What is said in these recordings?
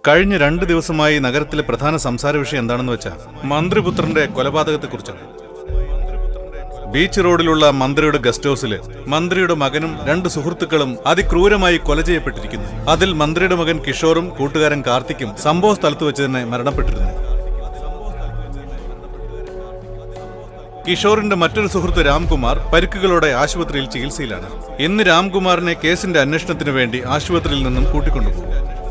കഴിഞ്ഞ രണ്ട് ദിവസമായി നഗരത്തിലെ പ്രധാന സംസാര വിഷയം എന്താണെന്ന് വെച്ചാൽ മന്ത്രിപുത്രന്റെ കൊലപാതകത്തെക്കുറിച്ചാണ് ബീച്ച് റോഡിലുള്ള മന്ത്രിയുടെ ഗസ്റ്റ് ഹൗസിൽ മന്ത്രിയുടെ മകനും രണ്ട് സുഹൃത്തുക്കളും അതിക്രൂരമായി കൊല ചെയ്യപ്പെട്ടിരിക്കുന്നു അതിൽ മന്ത്രിയുടെ മകൻ കിഷോറും കൂട്ടുകാരൻ കാർത്തിക്കും സംഭവ സ്ഥലത്ത് വെച്ച് തന്നെ മരണപ്പെട്ടിരുന്നു കിഷോറിന്റെ മറ്റൊരു സുഹൃത്ത് രാംകുമാർ പരിക്കുകളോടെ ആശുപത്രിയിൽ ചികിത്സയിലാണ് ഇന്ന് രാംകുമാറിനെ കേസിന്റെ അന്വേഷണത്തിന് വേണ്ടി ആശുപത്രിയിൽ നിന്നും കൂട്ടിക്കൊണ്ടുപോകും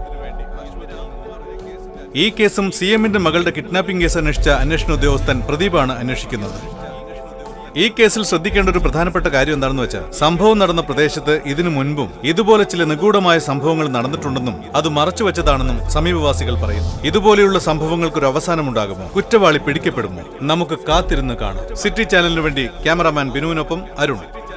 ഈ കേസും സി എമ്മിന്റെ മകളുടെ കിഡ്നാപ്പിംഗ് കേസ് അന്വേഷിച്ച അന്വേഷണ ഉദ്യോഗസ്ഥൻ പ്രദീപാണ് അന്വേഷിക്കുന്നത് ഈ കേസിൽ ശ്രദ്ധിക്കേണ്ട ഒരു പ്രധാനപ്പെട്ട കാര്യം എന്താണെന്ന് വെച്ചാൽ സംഭവം നടന്ന പ്രദേശത്ത് ഇതിനു മുൻപും ഇതുപോലെ ചില നിഗൂഢമായ സംഭവങ്ങൾ നടന്നിട്ടുണ്ടെന്നും അത് മറച്ചുവെച്ചതാണെന്നും സമീപവാസികൾ പറയുന്നു ഇതുപോലെയുള്ള സംഭവങ്ങൾക്ക് ഒരു അവസാനമുണ്ടാകുമോ കുറ്റവാളി പിടിക്കപ്പെടുമോ നമുക്ക് കാത്തിരുന്ന് കാണാം സിറ്റി ചാനലിനു വേണ്ടി ക്യാമറാമാൻ ബിനുവിനൊപ്പം അരുൺ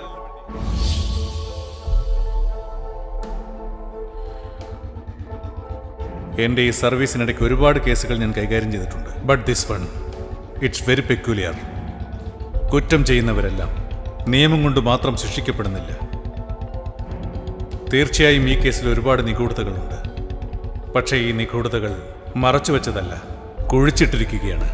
എന്റെ ഈ സർവീസിനിടയ്ക്ക് ഒരുപാട് കേസുകൾ ഞാൻ കൈകാര്യം ചെയ്തിട്ടുണ്ട് but this one it's very peculiar കുറ്റം ചെയ്യുന്നവരെല്ലാം നിയമം കൊണ്ട് മാത്രം ശിക്ഷിക്കപ്പെടുന്നില്ല തീർച്ചയായും ഈ കേസിൽ ഒരുപാട് നിഗൂഢതകളുണ്ട് പക്ഷേ ഈ നിഗൂഢതകൾ മറച്ചുവെച്ചതല്ല കുഴിച്ചിട്ടിരിക്കുകയാണ്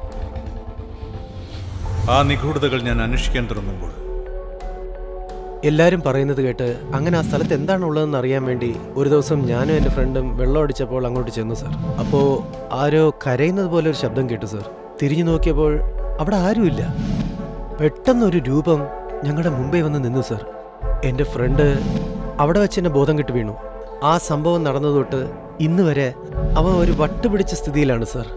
ആ നിഗൂഢതകൾ ഞാൻ അന്വേഷിക്കാൻ തുടങ്ങുമ്പോൾ എല്ലാവരും പറയുന്നത് കേട്ട് അങ്ങനെ ആ സ്ഥലത്ത് എന്താണ് ഉള്ളതെന്ന് അറിയാൻ വേണ്ടി ഒരു ദിവസം ഞാനും എൻ്റെ ഫ്രണ്ടും വെള്ളം അടിച്ചപ്പോൾ അങ്ങോട്ട് ചെന്നു സാർ അപ്പോൾ ആരോ കരയുന്നത് പോലെ ഒരു ശബ്ദം കേട്ടു സാർ തിരിഞ്ഞു നോക്കിയപ്പോൾ അവിടെ ആരുമില്ല പെട്ടെന്നൊരു രൂപം ഞങ്ങളുടെ മുമ്പേ വന്ന് നിന്നു സാർ എൻ്റെ ഫ്രണ്ട് അവിടെ വെച്ച് എന്നെ ബോധം കെട്ട് വീണു ആ സംഭവം നടന്നു തൊട്ട് ഇന്ന് വരെ അവൻ ഒരു വട്ടുപിടിച്ച സ്ഥിതിയിലാണ് സാർ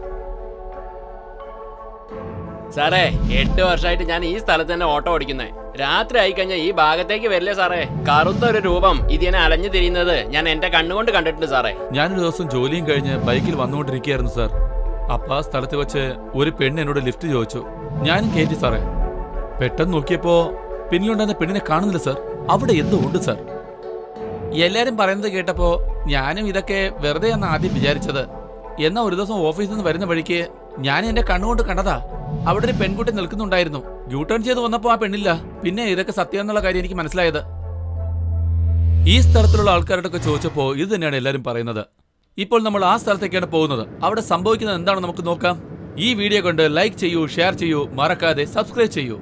സാറേ എട്ട് വർഷമായിട്ട് ഞാൻ ഈ സ്ഥലത്ത് തന്നെ ഓട്ടോ ഓടിക്കുന്നത് രാത്രി ആയി കഴിഞ്ഞാൽ ഈ ഭാഗത്തേക്ക് വരില്ലേ സാറേ കറുത്ത ഒരു രൂപം ഇതിനെ അലഞ്ഞു തിരിയുന്നത് ഞാൻ എന്റെ കണ്ണുകൊണ്ട് കണ്ടിട്ടുണ്ട് സാറേ ഞാനൊരു ദിവസം ജോലിയും കഴിഞ്ഞ് ബൈക്കിൽ വന്നുകൊണ്ടിരിക്കുകയായിരുന്നു സാർ അപ്പൊ ആ സ്ഥലത്ത് വെച്ച് ഒരു പെണ്ണ് എന്നോട് ലിഫ്റ്റ് ചോദിച്ചു ഞാനും കയറ്റി സാറേ പെട്ടെന്ന് നോക്കിയപ്പോ പിന്നിലുണ്ടായിരുന്ന പെണ്ണിനെ കാണുന്നില്ല സാർ അവിടെ എന്തോ ഉണ്ട് സാർ എല്ലാരും പറയുന്നത് കേട്ടപ്പോ ഞാനും ഇതൊക്കെ വെറുതെ എന്ന് ആദ്യം വിചാരിച്ചത് എന്നാ ഒരു ദിവസം ഓഫീസിൽ നിന്ന് വരുന്ന വഴിക്ക് ഞാൻ എന്റെ കണ്ണുകൊണ്ട് കണ്ടതാ അവിടെ ഒരു പെൺകുട്ടി നിൽക്കുന്നുണ്ടായിരുന്നു യൂ ടേൺ ചെയ്ത് വന്നപ്പോ ആ പെണ്ണില്ല പിന്നെ ഇതൊക്കെ സത്യം എന്നുള്ള കാര്യം എനിക്ക് മനസ്സിലായത് ഈ സ്ഥലത്തിലുള്ള ആൾക്കാരോടൊക്കെ ചോദിച്ചപ്പോൾ ഇത് തന്നെയാണ് എല്ലാവരും പറയുന്നത് ഇപ്പോൾ നമ്മൾ ആ സ്ഥലത്തേക്കാണ് പോകുന്നത് അവിടെ സംഭവിക്കുന്നത് എന്താണെന്ന് നമുക്ക് നോക്കാം ഈ വീഡിയോ കണ്ട് ലൈക്ക് ചെയ്യൂ ഷെയർ ചെയ്യൂ മറക്കാതെ സബ്സ്ക്രൈബ് ചെയ്യൂ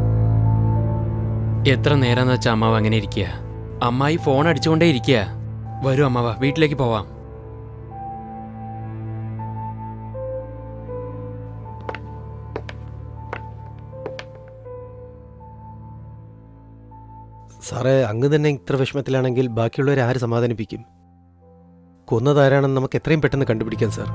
എത്ര നേരം വെച്ചാൽ അമ്മാവ് അങ്ങനെ ഇരിക്കുക അമ്മായി ഫോൺ അടിച്ചുകൊണ്ടേ ഇരിക്കുക വരൂ അമ്മാവ വീട്ടിലേക്ക് പോവാം സാറേ അങ്ങ് തന്നെ ഇത്ര വിഷമത്തിലാണെങ്കിൽ ബാക്കിയുള്ളവരെ ആര് സമാധാനിപ്പിക്കും കൊന്നതാരാണെന്ന് നമുക്ക് എത്രയും പെട്ടെന്ന് കണ്ടുപിടിക്കാം സാർ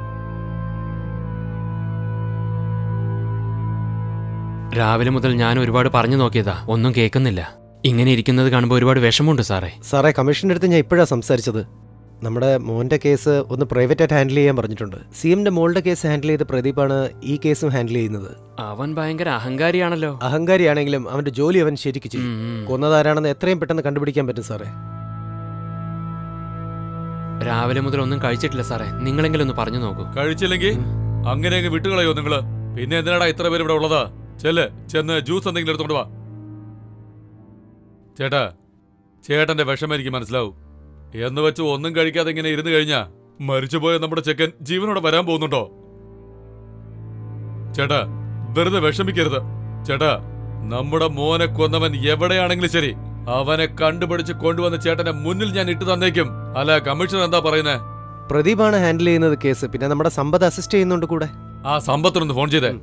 രാവിലെ മുതൽ ഞാൻ ഒരുപാട് പറഞ്ഞു നോക്കിയതാ ഒന്നും കേൾക്കുന്നില്ല ഇങ്ങനെ ഇരിക്കുന്നത് കാണുമ്പോൾ ഒരുപാട് വിഷമമുണ്ട് സാറേ സാറേ കമ്മീഷൻ്റെ അടുത്ത് ഞാൻ ഇപ്പോഴാണ് സംസാരിച്ചത് നമ്മുടെ മോൻ്റെ കേസ് ഒന്ന് പ്രൈവറ്റായിട്ട് ഹാൻഡിൽ ചെയ്യാൻ പറഞ്ഞിട്ടുണ്ട് സി എമ്മിൻ്റെ മോളുടെ കേസ് ഹാൻഡിൽ ചെയ്ത പ്രദീപാണ് ഈ കേസും ഹാൻഡിൽ ചെയ്യുന്നത് അവൻ ഭയങ്കര അഹങ്കാരിയാണല്ലോ അഹങ്കാരിയാണെങ്കിലും അവൻ്റെ ജോലി അവൻ ശരിക്ക് ചെയ്യും ഉം, ഉം. കൊന്നതാരാണെന്ന് എത്രയും പെട്ടെന്ന് കണ്ടുപിടിക്കാൻ പറ്റും സാറേ രാവിലെ മുതൽ ഒന്നും കഴിച്ചിട്ടില്ല സാറേ നിങ്ങളെങ്കിലും ഒന്ന് പറഞ്ഞു നോക്കൂ കഴിച്ചില്ലെങ്കിൽ അങ്ങനെ അങ്ങ് വിട്ടുകളയോ നിങ്ങള് പിന്നെ എന്തിനാടാ ഇത്ര പേര് ഇവിടെ ഉള്ളതാ ചെല്ല് ചെന്ന് ജ്യൂസ് എന്തെങ്കിലും എടുത്തോണ്ട് വാ ചേട്ടാ ചേട്ടന്റെ വിഷമം എനിക്ക് മനസ്സിലാവും എന്ന് വെച്ച് ഒന്നും കഴിക്കാതെ ഇങ്ങനെ ഇരുന്ന് കഴിഞ്ഞാ മരിച്ചുപോയ നമ്മുടെ ചെക്കൻ ജീവനോടെ വരാൻ പോകുന്നുണ്ടോ ചേട്ടാ വെറുതെ വിഷമിക്കരുത് ചേട്ടാ നമ്മുടെ മോനെ കൊന്നവൻ എവിടെയാണെങ്കിലും ശരി അവനെ കണ്ടുപിടിച്ച് കൊണ്ടുവന്ന് ചേട്ടന്റെ മുന്നിൽ ഞാൻ ഇട്ടു തന്നേക്കും അല്ല കമ്മീഷണർ എന്താ പറയുന്നേ പ്രദീപാണ് ഹാൻഡിൽ ചെയ്യുന്നത് കേസ് പിന്നെ നമ്മുടെ സമ്പത്ത് അസിസ്റ്റ് ചെയ്യുന്നുണ്ട് കൂടെ ആ സമ്പത്തിനൊന്ന് ഫോൺ ചെയ്തേ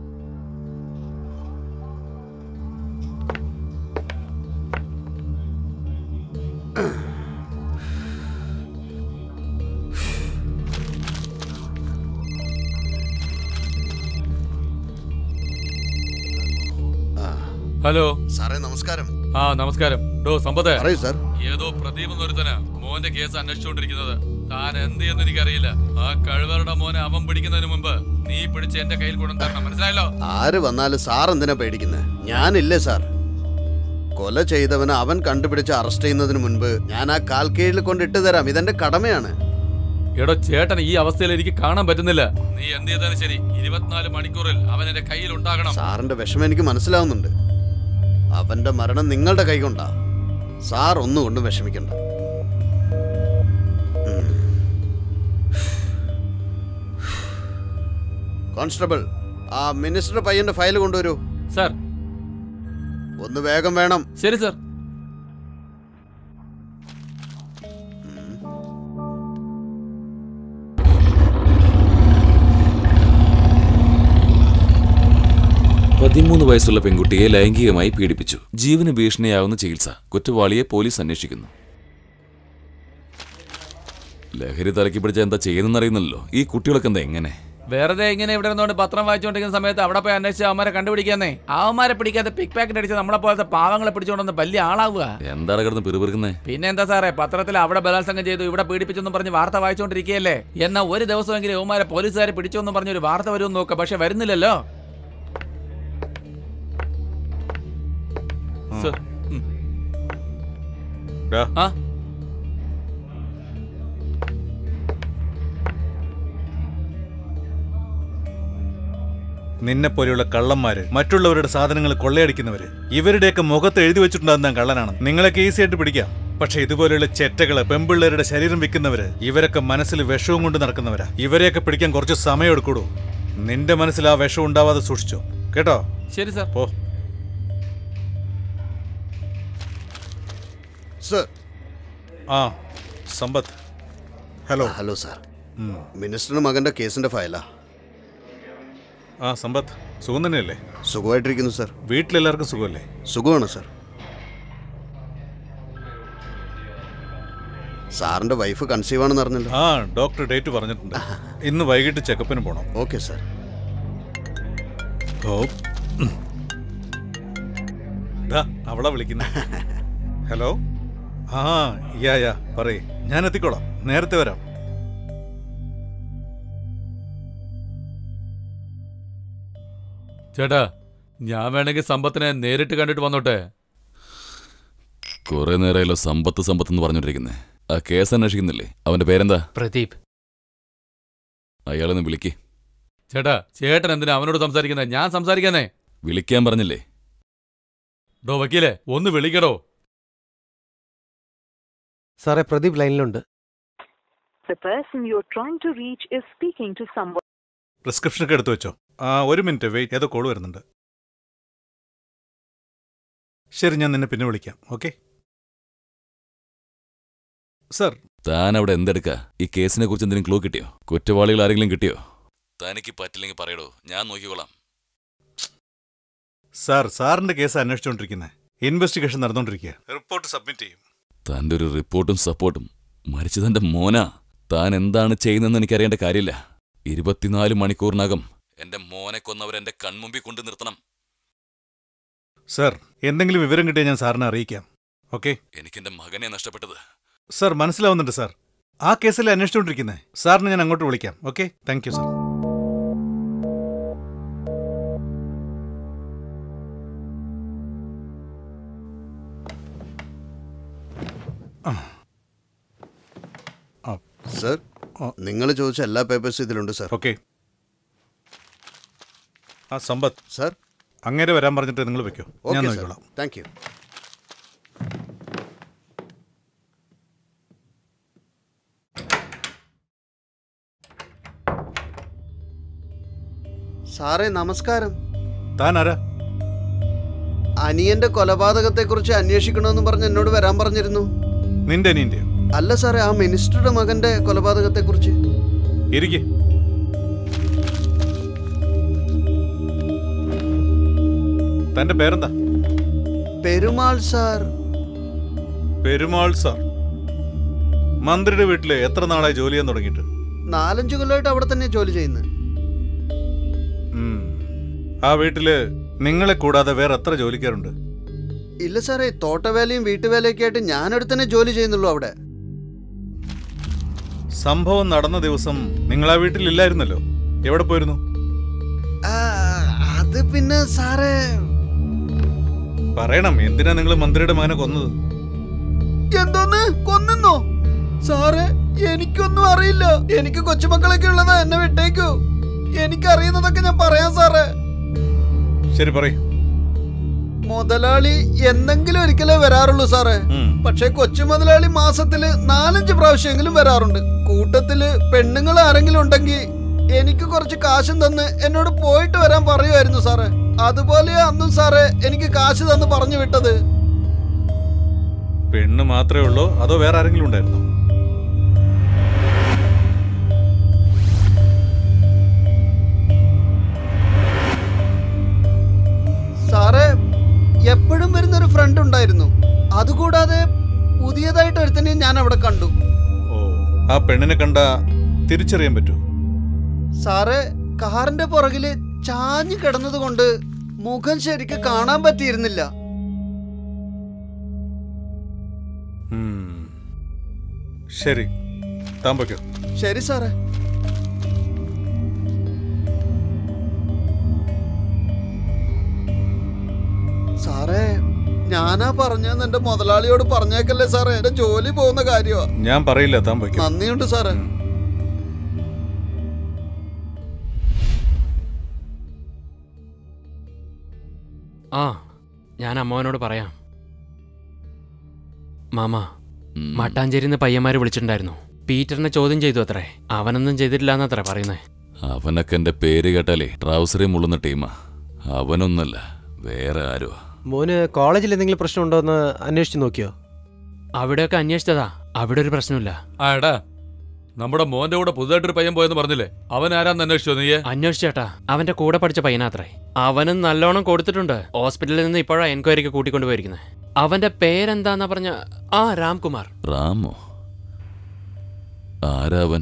ഹലോ സാറേ നമസ്കാരം ആ നമസ്കാരം ഡോ സമ്പത്തെ പറയൂ സാർ ഏതോ പ്രദീപ് എന്നൊരുത്തനാ മോന്റെ കേസ് അന്വേഷിച്ചുകൊണ്ടിരിക്കുന്നത് താൻ എന്ത് എന്ന് എനിക്കറിയില്ല ആ കഴിവറുടെ മോനെ അവൻ പിടിക്കുന്നതിന് മുമ്പ് നീ പിടിച്ച് എന്റെ കയ്യിൽ കൊണ്ടു തരണം മനസ്സിലായല്ലോ ആര് വന്നാലും സാർ എന്തിനാ പേടിക്കുന്നത് ഞാനില്ലേ സാർ കൊല ചെയ്തവനെ അവൻ കണ്ടുപിടിച്ച് അറസ്റ്റ് ചെയ്യുന്നതിന് മുൻപ് ഞാൻ ആ കാൽ കീഴിൽ കൊണ്ട് ഇട്ട് തരാം ഇതെന്റെ കടമയാണ് എടോ ചേട്ടൻ ഈ അവസ്ഥയിൽ എനിക്ക് കാണാൻ പറ്റുന്നില്ല നീ എന്ത് ചെയ്താലും ശരി ഇരുപത്തിനാല് മണിക്കൂറിൽ അവൻ എന്റെ കയ്യിൽ ഉണ്ടാകണം സാറിന്റെ വിഷമം എനിക്ക് മനസ്സിലാവുന്നുണ്ട് അവന്റെ മരണം നിങ്ങളുടെ കൈകൊണ്ടാ സാർ ഒന്നുകൊണ്ടും വിഷമിക്കണ്ട ഉം. കോൺസ്റ്റബിൾ ആ മിനിസ്റ്റർ പയ്യന്റെ ഫയൽ കൊണ്ടുവരൂ സാർ ഒന്ന് വേഗം വേണം ശരി സാർ പതിമൂന്ന് വയസ്സുള്ള പെൺകുട്ടിയെ ലൈംഗികമായി പീഡിപ്പിച്ചു ജീവന് ഭീഷണിയാവുന്ന ചികിത്സ കുറ്റവാളിയെ പോലീസ് അന്വേഷിക്കുന്നു ലഹരി തലക്കി പിടിച്ച എന്താ ചെയ്യുന്നറിയുന്നല്ലോ ഈ കുട്ടികളൊക്കെ എന്താ എങ്ങനെ വെറുതെ ഇങ്ങനെ ഇവിടെ ഇരുന്നോണ്ട് പത്രം വായിച്ചുകൊണ്ടിരിക്കുന്ന സമയത്ത് അവിടെ പോയി അന്വേഷിച്ച് അവന്മാരെ കണ്ടുപിടിക്കാന്നേ അവന്മാരെ പിടിക്കാതെ പിക് പാക്കറ്റ് അടിച്ച് നമ്മളെ പോലത്തെ പാവങ്ങളെ പിടിച്ചുകൊണ്ടൊന്ന് വലിയ ആളാവുക എന്താണ് കിടന്ന് പിറുപിറുക്കുന്നേ പിന്നെ എന്താ സാറേ പത്രത്തിൽ അവിടെ ബലാത്സംഗം ചെയ്തു ഇവിടെ പീഡിപ്പിച്ചെന്നും പറഞ്ഞ് വാർത്ത വായിച്ചുകൊണ്ടിരിക്കുകയല്ലേ എന്നാൽ ഒരു ദിവസമെങ്കിലും യവന്മാരെ പോലീസുകാരെ പിടിച്ചെന്നും പറഞ്ഞൊരു വാർത്ത വരുമെന്ന് നോക്കുക പക്ഷെ വരുന്നില്ലല്ലോ സർ, ഉം. ഡാ, ആ നിന്നെ പോലെയുള്ള കള്ളന്മാര് മറ്റുള്ളവരുടെ സാധനങ്ങൾ കൊള്ളയടിക്കുന്നവര് ഇവരുടെയൊക്കെ മുഖത്ത് എഴുതി വെച്ചിട്ടുണ്ടാകുന്ന കള്ളനാണ് നിങ്ങളൊക്കെ ഈസി ആയിട്ട് പിടിക്കാം പക്ഷെ ഇതുപോലെയുള്ള ചെറ്റകള് പെമ്പിള്ളേരുടെ ശരീരം വിൽക്കുന്നവര് ഇവരൊക്കെ മനസ്സിൽ വിഷവും കൊണ്ട് നടക്കുന്നവരാ ഇവരെയൊക്കെ പിടിക്കാൻ കുറച്ച് സമയം എടുക്കൂടൂ നിന്റെ മനസ്സിൽ ആ വിഷം ഉണ്ടാവാതെ സൂക്ഷിച്ചോ കേട്ടോ ശരി സാർ പോ സർ ആ സമ്പത്ത് ഹലോ ഹലോ സാർ ഉം. മിനിസ്റ്ററിന്റെ മകന്റെ കേസിന്റെ ഫയലാ ആ സമ്പത്ത് സുഖം തന്നെയല്ലേ സുഖമായിട്ടിരിക്കുന്നു സാർ വീട്ടിലെല്ലാവർക്കും സുഖമല്ലേ സുഖമാണ് സാർ സാറിന്റെ വൈഫ് കൺസീവ് ആണെന്ന് അറിഞ്ഞല്ലോ ആ ഡോക്ടർ ഡേറ്റ് പറഞ്ഞിട്ടുണ്ട് ഇന്ന് വൈകിട്ട് ചെക്കപ്പിന് പോണം ഓക്കെ സാർ ഓ ദാ, അവളാ വിളിക്കുന്ന ഹലോ ആ യാ യാ പറയേ ഞാൻ എത്തിക്കോളാം നേരത്തെ വരാം ചേട്ടാ ഞാൻ വേണമെങ്കിൽ സമ്പത്തിനെ നേരിട്ട് കണ്ടിട്ട് വന്നോട്ടെ കുറെ നേരമല്ലോ സമ്പത്ത് സമ്പത്ത് എന്ന് പറഞ്ഞോണ്ടിരിക്കുന്നേ ആ കേസ് അന്വേഷിക്കുന്നില്ലേ അവന്റെ പേരെന്താ പ്രദീപ് അയാളൊന്ന് വിളിക്ക് ചേട്ടാ ചേട്ടൻ എന്തിനാ അവനോട് സംസാരിക്കുന്നത് ഞാൻ സംസാരിക്കാനേ വിളിക്കാൻ പറഞ്ഞില്ലേ ഡോ വക്കീലെ ഒന്ന് വിളിക്കടോ സാറേ Pradeep ലൈനിലുണ്ട് The person you're trying to reach is speaking to someone. പ്രിസ്ക്രിപ്ഷനൊക്കെ എടുത്തു വെച്ചോ ആ ഒരു മിനിറ്റ് വെയിറ്റ് ഏതോ കോൾ വരുന്നുണ്ട് ശരി ഞാൻ നിന്നെ പിന്നെ വിളിക്കാം ഓക്കെ സർ താൻ അവിടെ എന്തെടുക്ക ഈ കേസിനെ കുറിച്ച് എന്തെങ്കിലും ക്ലൂ കിട്ടിയോ കുറ്റവാളികൾ ആരെങ്കിലും കിട്ടിയോ തനിക്ക് പറ്റില്ലെങ്കിൽ പറയടോ ഞാൻ നോക്കിക്കോളാം സാർ സാറിന്റെ കേസ് അന്വേഷിച്ചുകൊണ്ടിരിക്കുന്നത് ഇൻവെസ്റ്റിഗേഷൻ നടന്നുകൊണ്ടിരിക്കുക റിപ്പോർട്ട് സബ്മിറ്റ് ചെയ്യും തന്റെ ഒരു റിപ്പോർട്ടും സപ്പോർട്ടും മരിച്ചതെന്റെ മോനാ താൻ എന്താണ് ചെയ്യുന്നതെന്ന് എനിക്കറിയേണ്ട കാര്യമില്ല ഇരുപത്തിനാല് മണിക്കൂറിനകം എന്റെ മോനെ കൊന്നവരെന്റെ കൺമുമ്പിൽ കൊണ്ടു നിർത്തണം സർ എന്തെങ്കിലും വിവരം കിട്ടിയാൽ ഞാൻ സാറിനെ അറിയിക്കാം ഓക്കെ എനിക്കെന്റെ മകനെ നഷ്ടപ്പെട്ടത് സർ മനസ്സിലാവുന്നുണ്ട് സാർ ആ കേസിൽ അന്വേഷിച്ചുകൊണ്ടിരിക്കുന്നത് സാറിനെ ഞാൻ അങ്ങോട്ട് വിളിക്കാം okay thank you sir sir ആ. നിങ്ങൾ ചോദിച്ച എല്ലാ പേപ്പേഴ്സും ഇതിലുണ്ട് സർ ഓക്കെ ആ സമ്പത്ത് സർ അങ്ങേരെ വരാൻ പറഞ്ഞിട്ട് നിങ്ങൾ വെക്കോ ഞാൻ ഓക്കെ സർ നോക്കിക്കോളാം താങ്ക് യു സാറേ നമസ്കാരം താൻ ആരാ അനിയന്റെ കൊലപാതകത്തെക്കുറിച്ച് അന്വേഷിക്കണമെന്ന് പറഞ്ഞ് എന്നോട് വരാൻ പറഞ്ഞിരുന്നു നിന്റെ അനിയന്റെയോ അല്ല സാറേ ആ മിനിസ്റ്ററുടെ മകന്റെ കൊലപാതകത്തെക്കുറിച്ച് ഇരിക്കെ തന്റെ പേരെന്താ പെരുമാൾ സാർ പെരുമാൾ സാർ മന്ത്രിയുടെ വീട്ടില് എത്ര നാളായി ജോലി ചെയ്യാൻ തുടങ്ങിയിട്ട് നാലഞ്ചു കൊല്ലമായിട്ട് അവിടെ തന്നെ ജോലി ചെയ്യുന്നത് ഉം. ആ വീട്ടില് നിങ്ങളെ കൂടാതെ വേറെ എത്ര ജോലിക്കാരുണ്ട് ഇല്ല സാറേ തോട്ടവേലയും വീട്ടുവേലയൊക്കെ ആയിട്ട് ഞാനൊരു തന്നെ ജോലി ചെയ്യുന്നുള്ളൂ അവിടെ സംഭവം നടന്ന ദിവസം നിങ്ങൾ ആ വീട്ടിൽ ഇല്ലായിരുന്നല്ലോ എവിടെ പോയിരുന്നു ആ, അത് പിന്നെ സാറേ പറയണം എന്തിനാ നിങ്ങൾ മന്ത്രിയുടെ മകനെ കൊന്നത് എന്തോന്ന് കൊന്നെന്നോ സാറേ എനിക്കൊന്നും അറിയില്ല എനിക്ക് കൊച്ചുമക്കളൊക്കെ ഉള്ളതാ എന്നെ വിട്ടേക്കൂ എനിക്കറിയുന്നതൊക്കെ ഞാൻ പറയാം സാറേ ശരി പറയ് മുതലാളി എന്തെങ്കിലും ഒരിക്കലേ വരാറുള്ളൂ സാറേ ഉം. പക്ഷെ കൊച്ചു മുതലാളി മാസത്തില് നാലഞ്ച് പ്രാവശ്യമെങ്കിലും വരാറുണ്ട് കൂട്ടത്തില് പെണ്ണുങ്ങൾ ആരെങ്കിലും ഉണ്ടെങ്കിൽ എനിക്ക് കുറച്ച് കാശും തന്ന് എന്നോട് പോയിട്ട് വരാൻ പറയുമായിരുന്നു സാറേ അതുപോലെ അന്നും സാറേ എനിക്ക് കാശ് തന്ന് പറഞ്ഞു വിട്ടത് പെണ്ണ് മാത്രമേ ഉള്ളൂ അതോ വേറെ ആരെങ്കിലും ഉണ്ടായിരുന്നോ സാറേ എപ്പോഴും വരുന്ന ഒരു ഫ്രണ്ട് ഉണ്ടായിരുന്നു അതുകൂടാതെ പുതിയതായിട്ട് ഒരുത്തനെയും ഞാൻ അവിടെ കണ്ടു ഓ ആ പെണ്ണിനെ കണ്ട തിരിച്ചറിയാൻ പറ്റൂ സാറേ കാറിന്റെ പുറകില് ചാഞ്ഞു കിടന്നത് കൊണ്ട് മുഖം ശരിക്ക് കാണാൻ പറ്റിയിരുന്നില്ല ഉം. ശരി താൻ പൊയ്ക്കോ ശരി സാറേ സാറേ ഞാനാ പറഞ്ഞെന്ന് എന്റെ മുതലാളിയോട് പറഞ്ഞേക്കല്ലേ സാറേ എന്റെ ജോലി പോകുന്ന കാര്യമാ ഞാൻ പറയില്ല താൻ പൊയ്ക്കോ നന്ദിയുണ്ട് സാറേ ആ ഞാൻ അമ്മാവനോട് പറയാം മാമ ഉം. മട്ടാഞ്ചേരിന്ന് പയ്യന്മാര് വിളിച്ചിട്ടുണ്ടായിരുന്നു പീറ്ററിനെ ചോദ്യം ചെയ്തു അത്രേ അവനൊന്നും ചെയ്തിട്ടില്ല എന്നത്രേ പറയുന്നേ അവനൊക്കെ എന്റെ പേര് കേട്ടാലേ ട്രൗസറിൽ മുള്ളുന്ന ടീമാ അവനൊന്നല്ല വേറെ ആരോ മോന് കോളേജിൽ എന്തെങ്കിലും പ്രശ്നമുണ്ടോ എന്ന് അന്വേഷിച്ച് നോക്കിയോ അവിടെയൊക്കെ അന്വേഷിച്ചതാ അവിടെ ഒരു പ്രശ്നമില്ല ആ എടാ നമ്മുടെ മോന്റെ കൂടെ പുതുതായിട്ടൊരു പയ്യൻ പോയെന്ന് പറഞ്ഞില്ലേ അവൻ ആരാന്ന് അന്വേഷിച്ചോ നീയെ അന്വേഷിച്ചേട്ടാ അവന്റെ കൂടെ പഠിച്ച പയ്യനാത്രേ അവനും നല്ലോണം കൊടുത്തിട്ടുണ്ട് ഹോസ്പിറ്റലിൽ നിന്ന് ഇപ്പോഴാ എൻക്വയറിക്ക് കൂട്ടിക്കൊണ്ട് പോയിരിക്കുന്നത് അവന്റെ പേരെന്താന്നാ പറഞ്ഞ ആ രാംകുമാർ റാമോ ആരാവൻ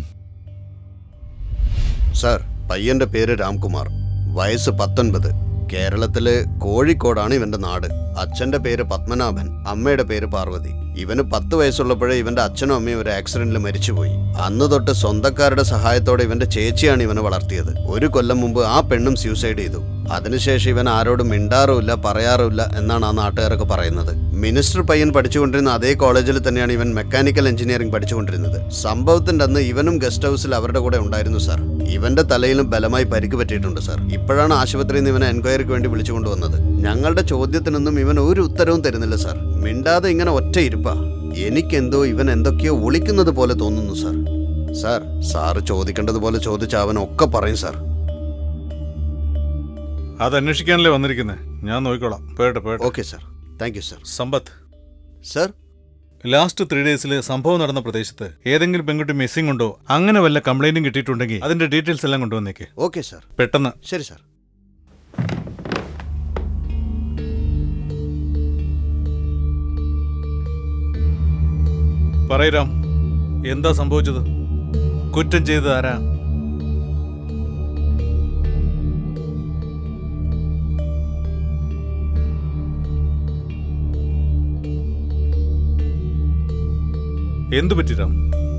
സാർ പയ്യന്റെ പേര് രാംകുമാർ വയസ്സ് പത്തൊൻപത് കേരളത്തില് കോഴിക്കോടാണ് ഇവന്റെ നാട് അച്ഛന്റെ പേര് പത്മനാഭൻ അമ്മയുടെ പേര് പാർവതി ഇവന് പത്ത് വയസ്സുള്ളപ്പോഴേ ഇവന്റെ അച്ഛനും അമ്മയും ഒരു ആക്സിഡന്റിൽ മരിച്ചുപോയി അന്ന് തൊട്ട് സ്വന്തക്കാരുടെ സഹായത്തോടെ ഇവന്റെ ചേച്ചിയാണ് ഇവനെ വളർത്തിയത് ഒരു കൊല്ലം മുമ്പ് ആ പെണ്ണും സൂസൈഡ് ചെയ്തു അതിനുശേഷം ഇവൻ ആരോടും മിണ്ടാറുമില്ല പറയാറുമില്ല എന്നാണ് ആ നാട്ടുകാരൊക്കെ പറയുന്നത് മിനിസ്റ്റർ പയ്യൻ പഠിച്ചുകൊണ്ടിരുന്ന അതേ കോളേജിൽ തന്നെയാണ് ഇവൻ മെക്കാനിക്കൽ എഞ്ചിനീയറിംഗ് പഠിച്ചുകൊണ്ടിരുന്നത് സംഭവത്തിന്റെ അന്ന് ഇവനും ഗസ്റ്റ് ഹൗസിൽ അവരുടെ കൂടെ ഉണ്ടായിരുന്നു സാർ ഇവന്റെ തലയിലും ബലമായി പരിക്ക് പറ്റിയിട്ടുണ്ട് സാർ ഇപ്പോഴാണ് ആശുപത്രിയിൽ നിന്ന് ഇവനെ എൻക്വയറിക്ക് വേണ്ടി വിളിച്ചുകൊണ്ടുവന്നത് ഞങ്ങളുടെ ചോദ്യത്തിനൊന്നും ഇവൻ ഒരു ഉത്തരവും തരുന്നില്ല സാർ മിണ്ടാതെ ഇങ്ങനെ ഒറ്റ ഇരിപ്പാ എനിക്കെന്തോ ഇവൻ എന്തൊക്കെയോ ഒളിക്കുന്നത് പോലെ തോന്നുന്നു സാർ സാർ സാറ് ചോദിക്കേണ്ടതുപോലെ ചോദിച്ച അവൻ ഒക്കെ പറയും സാർ അത് അന്വേഷിക്കാനല്ലേ വന്നിരിക്കുന്നത് ഞാൻ നോക്കിക്കോളാം പോയട്ടെ പോയട്ടെ okay sir thank you sir Sampath sir last three ഡേയ്സിൽ സംഭവം നടന്ന പ്രദേശത്ത് ഏതെങ്കിലും പെൺകുട്ടി മിസ്സിംഗ് ഉണ്ടോ അങ്ങനെ വല്ല കംപ്ലൈന്റും കിട്ടിയിട്ടുണ്ടെങ്കിൽ അതിന്റെ ഡീറ്റെയിൽസ് എല്ലാം കൊണ്ടുവന്നേക്ക് ഓക്കെ സാർ പെട്ടെന്ന് ശരി സാർ പറയരാം എന്താ സംഭവിച്ചത് കുറ്റം ചെയ്തത് ആരാ എന്തു പറ്റി രാം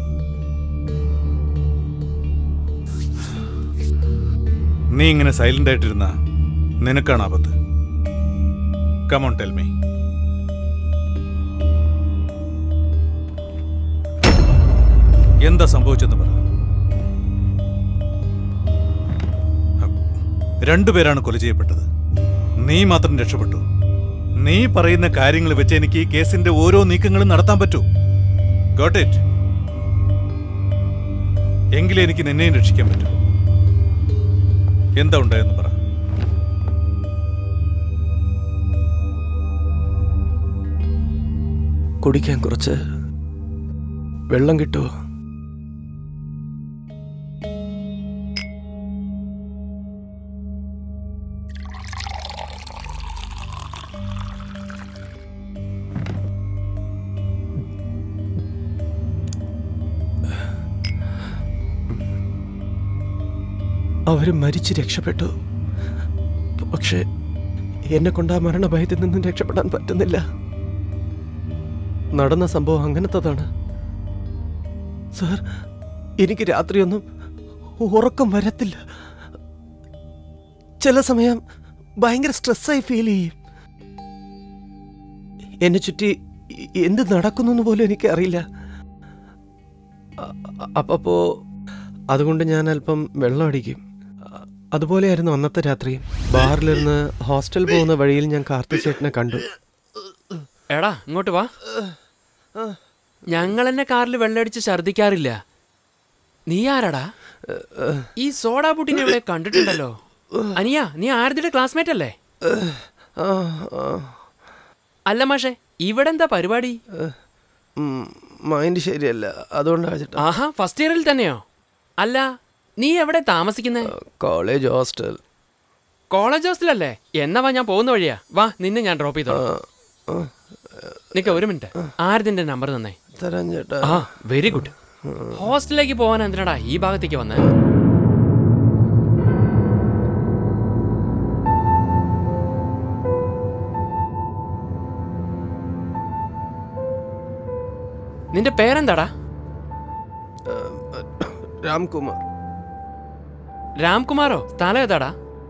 നീ ഇങ്ങനെ സൈലന്റ് ആയിട്ടിരുന്ന നിനക്കാണ് ആപത്ത് കമോൺ ടെൽ മീ എന്താ സംഭവിച്ചെന്ന് പറ രണ്ടുപേരാണ് കൊല ചെയ്യപ്പെട്ടത് നീ മാത്രം രക്ഷപ്പെട്ടു നീ പറയുന്ന കാര്യങ്ങൾ വെച്ച് എനിക്ക് ഈ കേസിന്റെ ഓരോ നീക്കങ്ങളും നടത്താൻ പറ്റൂ ഗോട്ട് ഇറ്റ് എങ്കിലേ എനിക്ക് നിന്നെയും രക്ഷിക്കാൻ പറ്റൂ എന്താ ഉണ്ടായെന്ന് പറ കുടിക്കാൻ കുറച്ച് വെള്ളം കിട്ടുമോ അവർ മരിച്ച് രക്ഷപ്പെട്ടു പക്ഷേ എന്നെ കൊണ്ട് ആ മരണഭയത്തിൽ നിന്നും രക്ഷപ്പെടാൻ പറ്റുന്നില്ല നടന്ന സംഭവം അങ്ങനത്തതാണ് സാർ എനിക്ക് രാത്രിയൊന്നും ഉറക്കം വരത്തില്ല ചില സമയം ഭയങ്കര സ്ട്രെസ്സായി ഫീൽ ചെയ്യും എന്നെ ചുറ്റി എന്ത് നടക്കുന്നു പോലും എനിക്കറിയില്ല അ- അപ്പപ്പോ അതുകൊണ്ട് ഞാൻ അല്പം വെള്ളം അടിക്കും അ- അതുപോലെയായിരുന്നു അന്നത്തെ രാത്രി ബാറിലിരുന്ന് ഹോസ്റ്റൽ പോകുന്ന വഴിയിൽ ഞാൻ കാർത്തിച്ചേട്ടനെ കണ്ടു എടാ ഇങ്ങോട്ട് വാ ഞങ്ങൾ എന്നെ കാറിൽ വെള്ളമടിച്ച് ഛർദിക്കാറില്ല നീ ആരാടാ ഈ സോഡാ പുട്ടിനെ ഇവിടെ കണ്ടിട്ടുണ്ടല്ലോ അനിയ നീ ആരതിയുടെ ക്ലാസ്മേറ്റ് അല്ലേ ആ, ആ, അല്ല മാഷേ ഇവിടെ എന്താ പരിപാടി ഉം, മൈൻഡ് ശരിയല്ല അതുകൊണ്ടാണ് ചേട്ടാ ആഹാ ഫസ്റ്റ് ഇയറിൽ തന്നെയോ അല്ല നീ എവിടെ താമസിക്കുന്നേ കോളേജ് ഹോസ്റ്റൽ കോളേജ് ഹോസ്റ്റലല്ലേ എന്നാ വാ ഞാൻ പോകുന്ന വഴിയാ വാ നിന്നെ ഞാൻ ഡ്രോപ്പ് ചെയ്തോ നിക്ക ഒരു മിനിറ്റ് ആരതിന്റെ നമ്പർ തന്നേ തരാം ചേട്ടാ ആ വെരി ഗുഡ് ഹോസ്റ്റലിലേക്ക് പോകാൻ എന്തിനാടാ ഈ ഭാഗത്തേക്ക് വന്നേ നിന്റെ പേരെന്താടാ രാംകുമാർ രാംകുമാറോ സ്ഥലം ഏതാടാ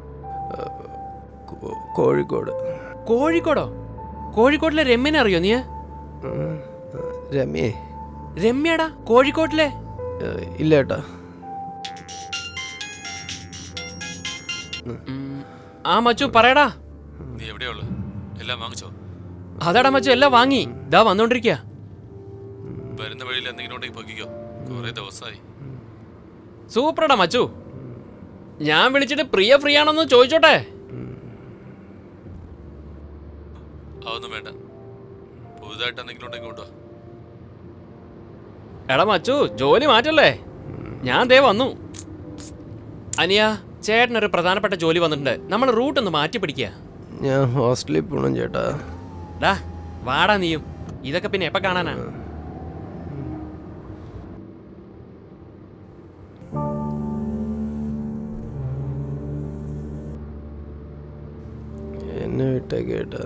കോ- കോഴിക്കോട് കോഴിക്കോടോ കോഴിക്കോട്ടിലെ രമ്യനെ അറിയോ നീ ഉം, രമ്യേ രമ്യടാ കോഴിക്കോട്ടിലെ ഏ, ഇല്ല ചേട്ടാ ഉം, ആ മച്ചു പറയടാ നീ എവിടെയുള്ളു എല്ലാം വാങ്ങിച്ചോ അതാടാ മച്ചു എല്ലാം വാങ്ങി ഇതാ വന്നോണ്ടിരിക്കുക വരുന്ന വഴിയിൽ എന്തെങ്കിലും ഉണ്ടെങ്കിൽ പൊക്കിക്കോ കുറെ ദിവസമായി സൂപ്പറടാ മച്ചു ഞാൻ വിളിച്ചിട്ട് പ്രിയ ഫ്രീ ആണോന്ന് ചോദിച്ചോട്ടെ അതൊന്നും വേണ്ട പുതുതായിട്ട് എന്തെങ്കിലും ഉണ്ടെങ്കിൽ കൊണ്ടോ എടാ മച്ചു ജോലി മാറ്റല്ലേ ഞാൻ ദേ വന്നു അനിയ ചേട്ടനൊരു പ്രധാനപ്പെട്ട ജോലി വന്നിട്ടുണ്ട് നമ്മൾ റൂട്ട് ഒന്ന് മാറ്റി പിടിക്കുക ഞാൻ ഹോസ്റ്റലിൽ പോകണം ചേട്ടാ ഡാ വാടാ നീയും ഇതൊക്കെ പിന്നെ എപ്പ കാണാനാ എന്നെ വിട്ടേക്ക് ചേട്ടാ